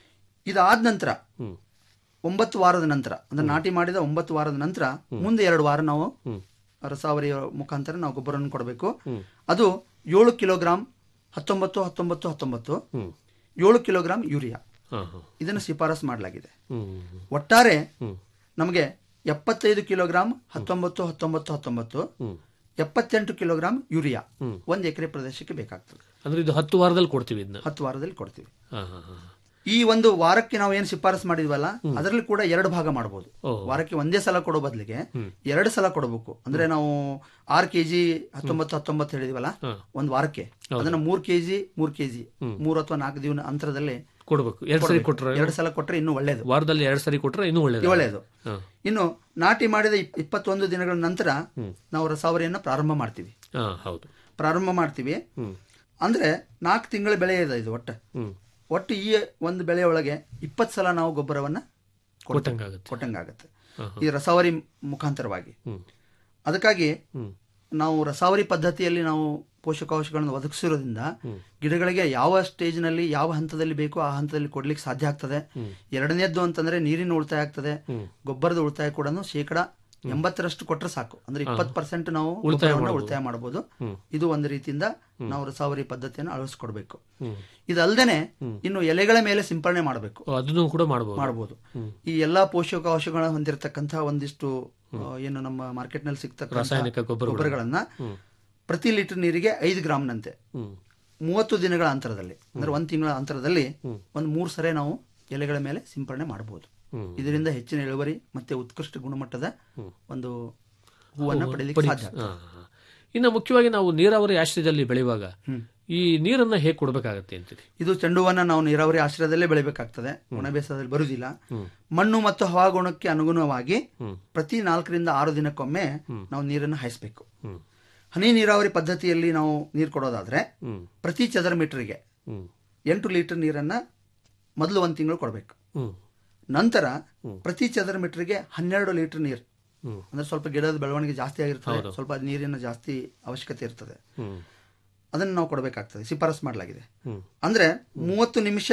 Speaker 5: ಇದಾದ ನಂತರ
Speaker 4: ಹ್ಮ್.
Speaker 5: ಒಂಬತ್ತು ವಾರದ ನಂತರ ಅಂದ್ರೆ ನಾಟಿ ಮಾಡಿದ ಒಂಬತ್ತು ವಾರದ ನಂತರ ಮುಂದೆ ಎರಡು ವಾರ ನಾವು ರಸಾವರಿ ಮುಖಾಂತರ ನಾವು ಗೊಬ್ಬರವನ್ನು ಕೊಡಬೇಕು ಅದು ಏಳು ಕಿಲೋಗ್ರಾಂ ಹತ್ತೊಂಬತ್ತು ಹತ್ತೊಂಬತ್ತು ಹತ್ತೊಂಬತ್ತು
Speaker 4: ಹ್ಮ್.
Speaker 5: ಏಳು ಕಿಲೋಗ್ರಾಂ ಯೂರಿಯಾ
Speaker 4: ಹಾ ಹಾ
Speaker 5: ಇದನ್ನು ಶಿಫಾರಸ್ ಮಾಡಲಾಗಿದೆ
Speaker 4: ಹ್ಮ್
Speaker 5: ಒಟ್ಟಾರೆ
Speaker 4: ಹ್ಮ್.
Speaker 5: ನಮಗೆ ಎಪ್ಪತ್ತೈದು ಕಿಲೋಗ್ರಾಂ ಹತ್ತೊಂಬತ್ತು ಹತ್ತೊಂಬತ್ತು ಹತ್ತೊಂಬತ್ತು
Speaker 4: ಹ್ಮ್.
Speaker 5: ಎಪ್ಪತ್ತೆಂಟು ಕಿಲೋಗ್ರಾಂ ಯೂರಿಯಾ ಒಂದು ಎಕರೆ ಪ್ರದೇಶಕ್ಕೆ ಬೇಕಾಗ್ತದೆ
Speaker 4: ಅಂದ್ರೆ ಇದು ಹತ್ತು ವಾರದಲ್ಲಿ ಕೊಡ್ತೀವಿ ಇದನ್ನ
Speaker 5: ಹತ್ತು ವಾರದಲ್ಲಿ ಕೊಡ್ತೀವಿ
Speaker 4: ಹಾ ಹಾ ಹಾ
Speaker 5: ಈ ಒಂದು ವಾರಕ್ಕೆ ನಾವು ಏನು ಶಿಫಾರಸ್ ಮಾಡಿದ್ವಲ್ಲ ಅದರಲ್ಲಿ ಕೂಡ ಎರಡು ಭಾಗ ಮಾಡಬಹುದು ವಾರಕ್ಕೆ ಒಂದೇ ಸಲ ಕೊಡೋ ಬದಲಿಗೆ ಎರಡು ಸಲ ಕೊಡಬೇಕು ಅಂದ್ರೆ ನಾವು ಆರ್ ಕೆಜಿ ಹತ್ತೊಂಬತ್ತು ಹತ್ತೊಂಬತ್ತು ಹೇಳಿದ್ವಲ್ಲ ಒಂದ್ ವಾರಕ್ಕೆ ಅದನ್ನ ಮೂರ್ ಕೆಜಿ ಮೂರ್ ಕೆಜಿ ಮೂರ್ ಅಥವಾ ನಾಲ್ಕು ದಿನ ಅಂತರದಲ್ಲಿ
Speaker 4: ಕೊಡ್ಬೇಕು ಎರಡ್ ಸರಿ ಕೊಟ್ರೆ
Speaker 5: ಎರಡು ಸಲ ಕೊಟ್ರೆ ಇನ್ನೂ ಒಳ್ಳೇದು
Speaker 4: ವಾರದಲ್ಲಿ ಎರಡ್ ಸರಿ ಕೊಟ್ರೆ ಇನ್ನೂ ಒಳ್ಳೇದು
Speaker 5: ಒಳ್ಳೆಯದು
Speaker 4: ಹಾ.
Speaker 5: ಇನ್ನು ನಾಟಿ ಮಾಡಿದ ಇಪ್- ಇಪ್ಪತ್ತೊಂದು ದಿನಗಳ ನಂತರ ನಾವು ರಸಾವರಿಯನ್ನ ಪ್ರಾರಂಭ ಮಾಡ್ತೀವಿ
Speaker 4: ಹಾ ಹೌದು
Speaker 5: ಪ್ರಾರಂಭ ಮಾಡ್ತೀವಿ ಅಂದ್ರೆ ನಾಲ್ಕು ತಿಂಗಳ ಬೆಳೆ ಇದೆ ಇದು ಒಟ್ಟು
Speaker 4: ಹ್ಮ್
Speaker 5: ಒಟ್ಟು ಈ ಒಂದು ಬೆಳೆಯೊಳಗೆ ಇಪ್ಪತ್ತು ಸಲ ನಾವು ಗೊಬ್ಬರವನ್ನ ಕೊಡ್ತೇವೆ.
Speaker 4: ಕೊಟ್ಟಂಗಾಗುತ್ತೆ
Speaker 5: ಕೊಟ್ಟಂಗಾಗತ್ತೆ ಈ ರಸಾವರಿ ಮುಖಾಂತರವಾಗಿ ಅದಕ್ಕಾಗಿ ನಾವು ರಸಾವರಿ ಪದ್ಧತಿಯಲ್ಲಿ ನಾವು ಪೋಷಕಾಂಶಗಳನ್ನು ಒದಗಿಸಿರೋದ್ರಿಂದ ಗಿಡಗಳಿಗೆ ಯಾವ ಸ್ಟೇಜ್ನಲ್ಲಿ ಯಾವ ಹಂತದಲ್ಲಿ ಬೇಕೋ ಆ ಹಂತದಲ್ಲಿ ಕೊಡ್ಲಿಕ್ಕೆ ಸಾಧ್ಯ ಆಗ್ತದೆ ಎರಡನೇದ್ದು ಅಂತಂದ್ರೆ ನೀರಿನ ಉಳಿತಾಯ ಆಗ್ತದೆ ಗೊಬ್ಬರದ ಉಳಿತಾಯ ಕೂಡ ಶೇಕಡ ಎಂಬತ್ತರಷ್ಟು ಕೊಟ್ರೆ ಸಾಕು ಅಂದ್ರೆ ಇಪ್ಪತ್ತು ಪರ್ಸೆಂಟ್ ನಾವು ಗೊಬ್ಬರವನ್ನ ಉಳಿತಾಯ ಮಾಡಬಹುದು ಇದು ಒಂದು ರೀತಿಯಿಂದ ನಾವು ರಸಾವರಿ ಪದ್ಧತಿಯನ್ನು ಅಳವಡಿಸ್ಕೊಡ್ಬೇಕು ಇದಲ್ದೇನೆ ಇನ್ನು ಎಲೆಗಳ ಮೇಲೆ ಸಿಂಪರಣೆ ಮಾಡಬೇಕು
Speaker 4: ಓ, ಅದನ್ನು ಕೂಡ ಮಾಡಬಹುದು
Speaker 5: ಮಾಡಬಹುದು ಈ ಎಲ್ಲಾ ಪೋಷಕಾಂಶಗಳ ಹೊಂದಿರತಕ್ಕಂತಹ ಒಂದಿಷ್ಟು ಆ, ಏನು ನಮ್ಮ ಮಾರ್ಕೆಟ್ ನಲ್ಲಿ ಸಿಗ್ತಕ್ಕಂಥ
Speaker 4: ರಾಸಾಯನಿಕ ಗೊಬ್ಬರಗಳು.
Speaker 5: ಗೊಬ್ಬರಗಳನ್ನ ಪ್ರತಿ ಲೀಟರ್ ನೀರಿಗೆ ಐದು ಗ್ರಾಮ್ನಂತೆ ಮೂವತ್ತು ದಿನಗಳ ಅಂತರದಲ್ಲಿ ಅಂದ್ರೆ ಒಂದ್ ತಿಂಗಳ ಅಂತರದಲ್ಲಿ ಒಂದ್ ಮೂರ್ ಸರಿ ನಾವು ಎಲೆಗಳ ಮೇಲೆ ಸಿಂಪರಣೆ ಮಾಡಬಹುದು ಇದರಿಂದ ಹೆಚ್ಚಿನ ಇಳುವರಿ ಮತ್ತೆ ಉತ್ಕೃಷ್ಟ ಗುಣಮಟ್ಟದ ಒಂದು ಹೂವನ್ನ ಪಡೆಯಲಿಕ್ಕೆ ಸಾಧ್ಯ ಆಗ್ತದೆ.
Speaker 4: ಹಾ, ಹಾ. ಇನ್ನು ಮುಖ್ಯವಾಗಿ ನಾವು ನೀರಾವರಿ ಆಶ್ರಯದಲ್ಲಿ ಬೆಳೆಯುವಾಗ ಈ ನೀರನ್ನ ಹೇಗೆ ಕೊಡಬೇಕಾಗತ್ತೆ ಅಂತೀರಿ
Speaker 5: ಇದು ಚೆಂಡುವನ್ನ ನಾವು ನೀರಾವರಿ ಆಶ್ರಯದಲ್ಲೇ ಬೆಳಿಬೇಕಾಗ್ತದೆ ಒಣ ಬೇಸಾಯದಲ್ಲಿ ಬರುವುದಿಲ್ಲ ಮಣ್ಣು ಮತ್ತು ಹವಾಗುಣಕ್ಕೆ ಅನುಗುಣವಾಗಿ ಪ್ರತಿ ನಾಲ್ಕರಿಂದ ಆರು ದಿನಕ್ಕೊಮ್ಮೆ ನಾವು ನೀರನ್ನು ಹಾಯಿಸಬೇಕು ಹನಿ ನೀರಾವರಿ ಪದ್ಧತಿಯಲ್ಲಿ ನಾವು ನೀರು ಕೊಡೋದಾದ್ರೆ ಪ್ರತಿ ಚದರ ಮೀಟರ್ಗೆ ಎಂಟು ಲೀಟರ್ ನೀರನ್ನ ಮೊದಲು ಒಂದು ತಿಂಗಳು ಕೊಡಬೇಕು
Speaker 4: ಹ್ಮ್
Speaker 5: ನಂತರ ಪ್ರತಿ ಚದರ ಮೀಟರ್ಗೆ ಹನ್ನೆರಡು ಲೀಟರ್ ನೀರು ಅಂದ್ರೆ ಸ್ವಲ್ಪ ಗಿಡದ ಬೆಳವಣಿಗೆ ಜಾಸ್ತಿ ಆಗಿರ್ತದೆ ಸ್ವಲ್ಪ ನೀರಿನ ಜಾಸ್ತಿ ಅವಶ್ಯಕತೆ ಇರ್ತದೆ
Speaker 4: ಹ್ಮ್
Speaker 5: ಅದನ್ನು ನಾವು ಕೊಡಬೇಕಾಗ್ತದೆ ಶಿಫಾರಸ್ ಮಾಡಲಾಗಿದೆ ಅಂದ್ರೆ ಮೂವತ್ತು ನಿಮಿಷ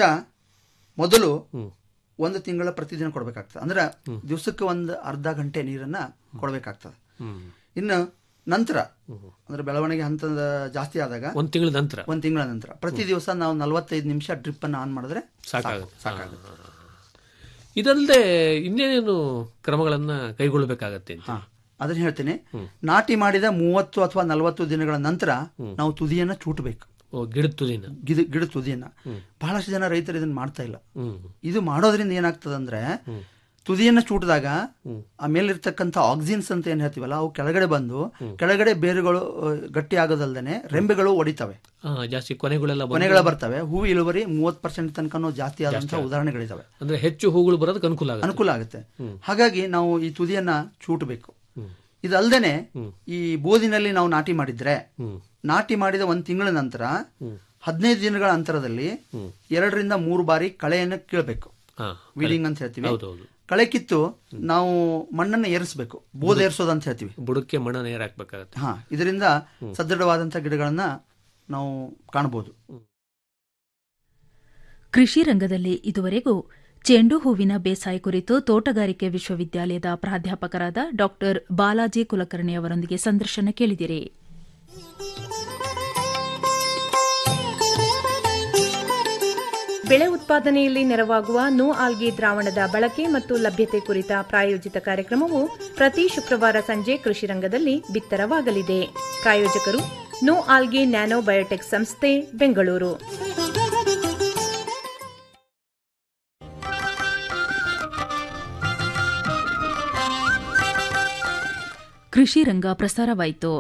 Speaker 5: ಮೊದಲು ಒಂದು ತಿಂಗಳ ಪ್ರತಿದಿನ ಕೊಡಬೇಕಾಗ್ತದೆ ಅಂದ್ರೆ ದಿವಸಕ್ಕೆ ಒಂದು ಅರ್ಧ ಗಂಟೆ ನೀರನ್ನ ಕೊಡಬೇಕಾಗ್ತದೆ ಇನ್ನು ನಂತರ ಅಂದ್ರೆ ಬೆಳವಣಿಗೆ ಹಂತದ ಜಾಸ್ತಿ ಆದಾಗ
Speaker 4: ಒಂದ್ ತಿಂಗಳ ನಂತರ
Speaker 5: ಒಂದ್ ತಿಂಗಳ ನಂತರ ಪ್ರತಿ ದಿವಸ ನಾವು ನಲವತ್ತೈದು ನಿಮಿಷ ಡ್ರಿಪ್ ಅನ್ನು ಆನ್ ಮಾಡಿದ್ರೆ
Speaker 4: ಸಾಕಾಗುತ್ತೆ
Speaker 5: ಸಾಕಾಗುತ್ತೆ
Speaker 4: ಇದಲ್ಲದೆ ಇನ್ನೇನೇನು ಕ್ರಮಗಳನ್ನ ಕೈಗೊಳ್ಳಬೇಕಾಗತ್ತೆ ಅಂತ
Speaker 5: ಹಾ ಅದನ್ನ ಹೇಳ್ತೀನಿ ನಾಟಿ ಮಾಡಿದ ಮೂವತ್ತು ಅಥವಾ ನಲವತ್ತು ದಿನಗಳ ನಂತರ ನಾವು ತುದಿಯನ್ನ ಚೂಟಬೇಕು
Speaker 4: ಓ ಗಿಡದ ತುದಿನ
Speaker 5: ಗಿಡ ಗಿಡ ತುದಿಯನ್ನ ಬಹಳಷ್ಟು ಜನ ರೈತರು ಇದನ್ನ ಮಾಡ್ತಾ ಇಲ್ಲ
Speaker 4: ಹ್ಮ್
Speaker 5: ಇದು ಮಾಡೋದ್ರಿಂದ ಏನಾಗ್ತದಂದ್ರೆ ತುದಿಯನ್ನ ಚೂಟಿದಾಗ ಆ ಮೇಲಿರ್ತಕ್ಕಂಥ ಆಕ್ಸಿನ್ಸ್ ಅಂತ ಏನ್ ಹೇಳ್ತೀವಲ್ಲ ಅವು ಕೆಳಗಡೆ ಬಂದು ಕೆಳಗಡೆ ಬೇರುಗಳು ಆ, ಗಟ್ಟಿ ಆಗೋದಲ್ದೇನೆ ರೆಂಬೆಗಳು ಒಡಿತವೆ
Speaker 4: ಹಾ, ಜಾಸ್ತಿ ಕೊನೆಗಳೆಲ್ಲ ಬಂದು-
Speaker 5: ಕೊನೆಗಳ ಬರ್ತವೆ ಹೂ ಇಳುವರಿ ಮೂವತ್ ಪರ್ಸೆಂಟ್ ತನಕನೂ ಜಾಸ್ತಿ ಆದಂತಹ ಉದಾಹರಣೆಗಳಿದಾವೆ
Speaker 4: ಅಂದ್ರೆ ಹೆಚ್ಚು ಹೂಗಳು ಬರೋದಕ್ಕೆ ಅನುಕೂಲ ಆಗುತ್ತೆ
Speaker 5: ಅನುಕೂಲ ಆಗುತ್ತೆ ಹಾಗಾಗಿ ನಾವು ಈ ತುದಿಯನ್ನ ಚೂಟಬೇಕು ಇದಲ್ದೇನೆ ಈ ಬೋದಿನಲ್ಲಿ ನಾವು ನಾಟಿ ಮಾಡಿದ್ರೆ ನಾಟಿ ಮಾಡಿದ ಒಂದ್ ತಿಂಗಳ ನಂತರ ಹದಿನೈದು ದಿನಗಳ ಅಂತರದಲ್ಲಿ ಎರಡರಿಂದ ಮೂರು ಬಾರಿ ಕಳೆಯನ್ನು ಕೀಳಬೇಕು
Speaker 4: ಹಾ
Speaker 5: ವೀಡಿಂಗ್ ಅಂತ ಹೇಳ್ತೀವಿ
Speaker 4: ಹೌದೌದು
Speaker 5: ಕಳೆ ಕಿತ್ತು ನಾವು ಮಣ್ಣನ್ನು ಏರಿಸಬೇಕು ಬೋಧ ಏರಿಸೋದು ಅಂತ ಹೇಳ್ತೀವಿ
Speaker 4: ಬುಡಕ್ಕೆ ಮಣ್ಣ ನೇರ ಹಾಕ್ಬೇಕಾಗತ್ತೆ
Speaker 5: ಹಾ ಇದರಿಂದ ಸದೃಢವಾದಂತಹ ಗಿಡಗಳನ್ನ ನಾವು ಕಾಣಬಹುದು
Speaker 1: ಕೃಷಿ ರಂಗದಲ್ಲಿ ಇದುವರೆಗೂ ಚೆಂಡು ಹೂವಿನ ಬೇಸಾಯ ಕುರಿತು ತೋಟಗಾರಿಕೆ ವಿಶ್ವವಿದ್ಯಾಲಯದ ಪ್ರಾಧ್ಯಾಪಕರಾದ ಡಾ ಬಾಲಾಜಿ ಕುಲಕರ್ಣಿ ಅವರೊಂದಿಗೆ ಸಂದರ್ಶನ ಕೇಳಿದಿರಿ
Speaker 6: ಬೆಳೆ ಉತ್ಪಾದನೆಯಲ್ಲಿ ನೆರವಾಗುವ ನೋ ಆಲ್ಗಿ ದ್ರಾವಣದ ಬಳಕೆ ಮತ್ತು ಲಭ್ಯತೆ ಕುರಿತ ಪ್ರಾಯೋಜಿತ ಕಾರ್ಯಕ್ರಮವು ಪ್ರತಿ ಶುಕ್ರವಾರ ಸಂಜೆ ಕೃಷಿ ರಂಗದಲ್ಲಿ ಬಿತ್ತರವಾಗಲಿದೆ ಪ್ರಾಯೋಜಕರು ನೋ ಆಲ್ಗಿ ನ್ಯಾನೋ ಬಯೋಟೆಕ್ ಸಂಸ್ಥೆ ಬೆಂಗಳೂರು
Speaker 1: ಕೃಷಿ ರಂಗ ಪ್ರಸಾರವಾಯಿತು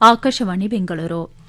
Speaker 1: ಆಕಾಶವಾಣಿ ಬೆಂಗಳೂರು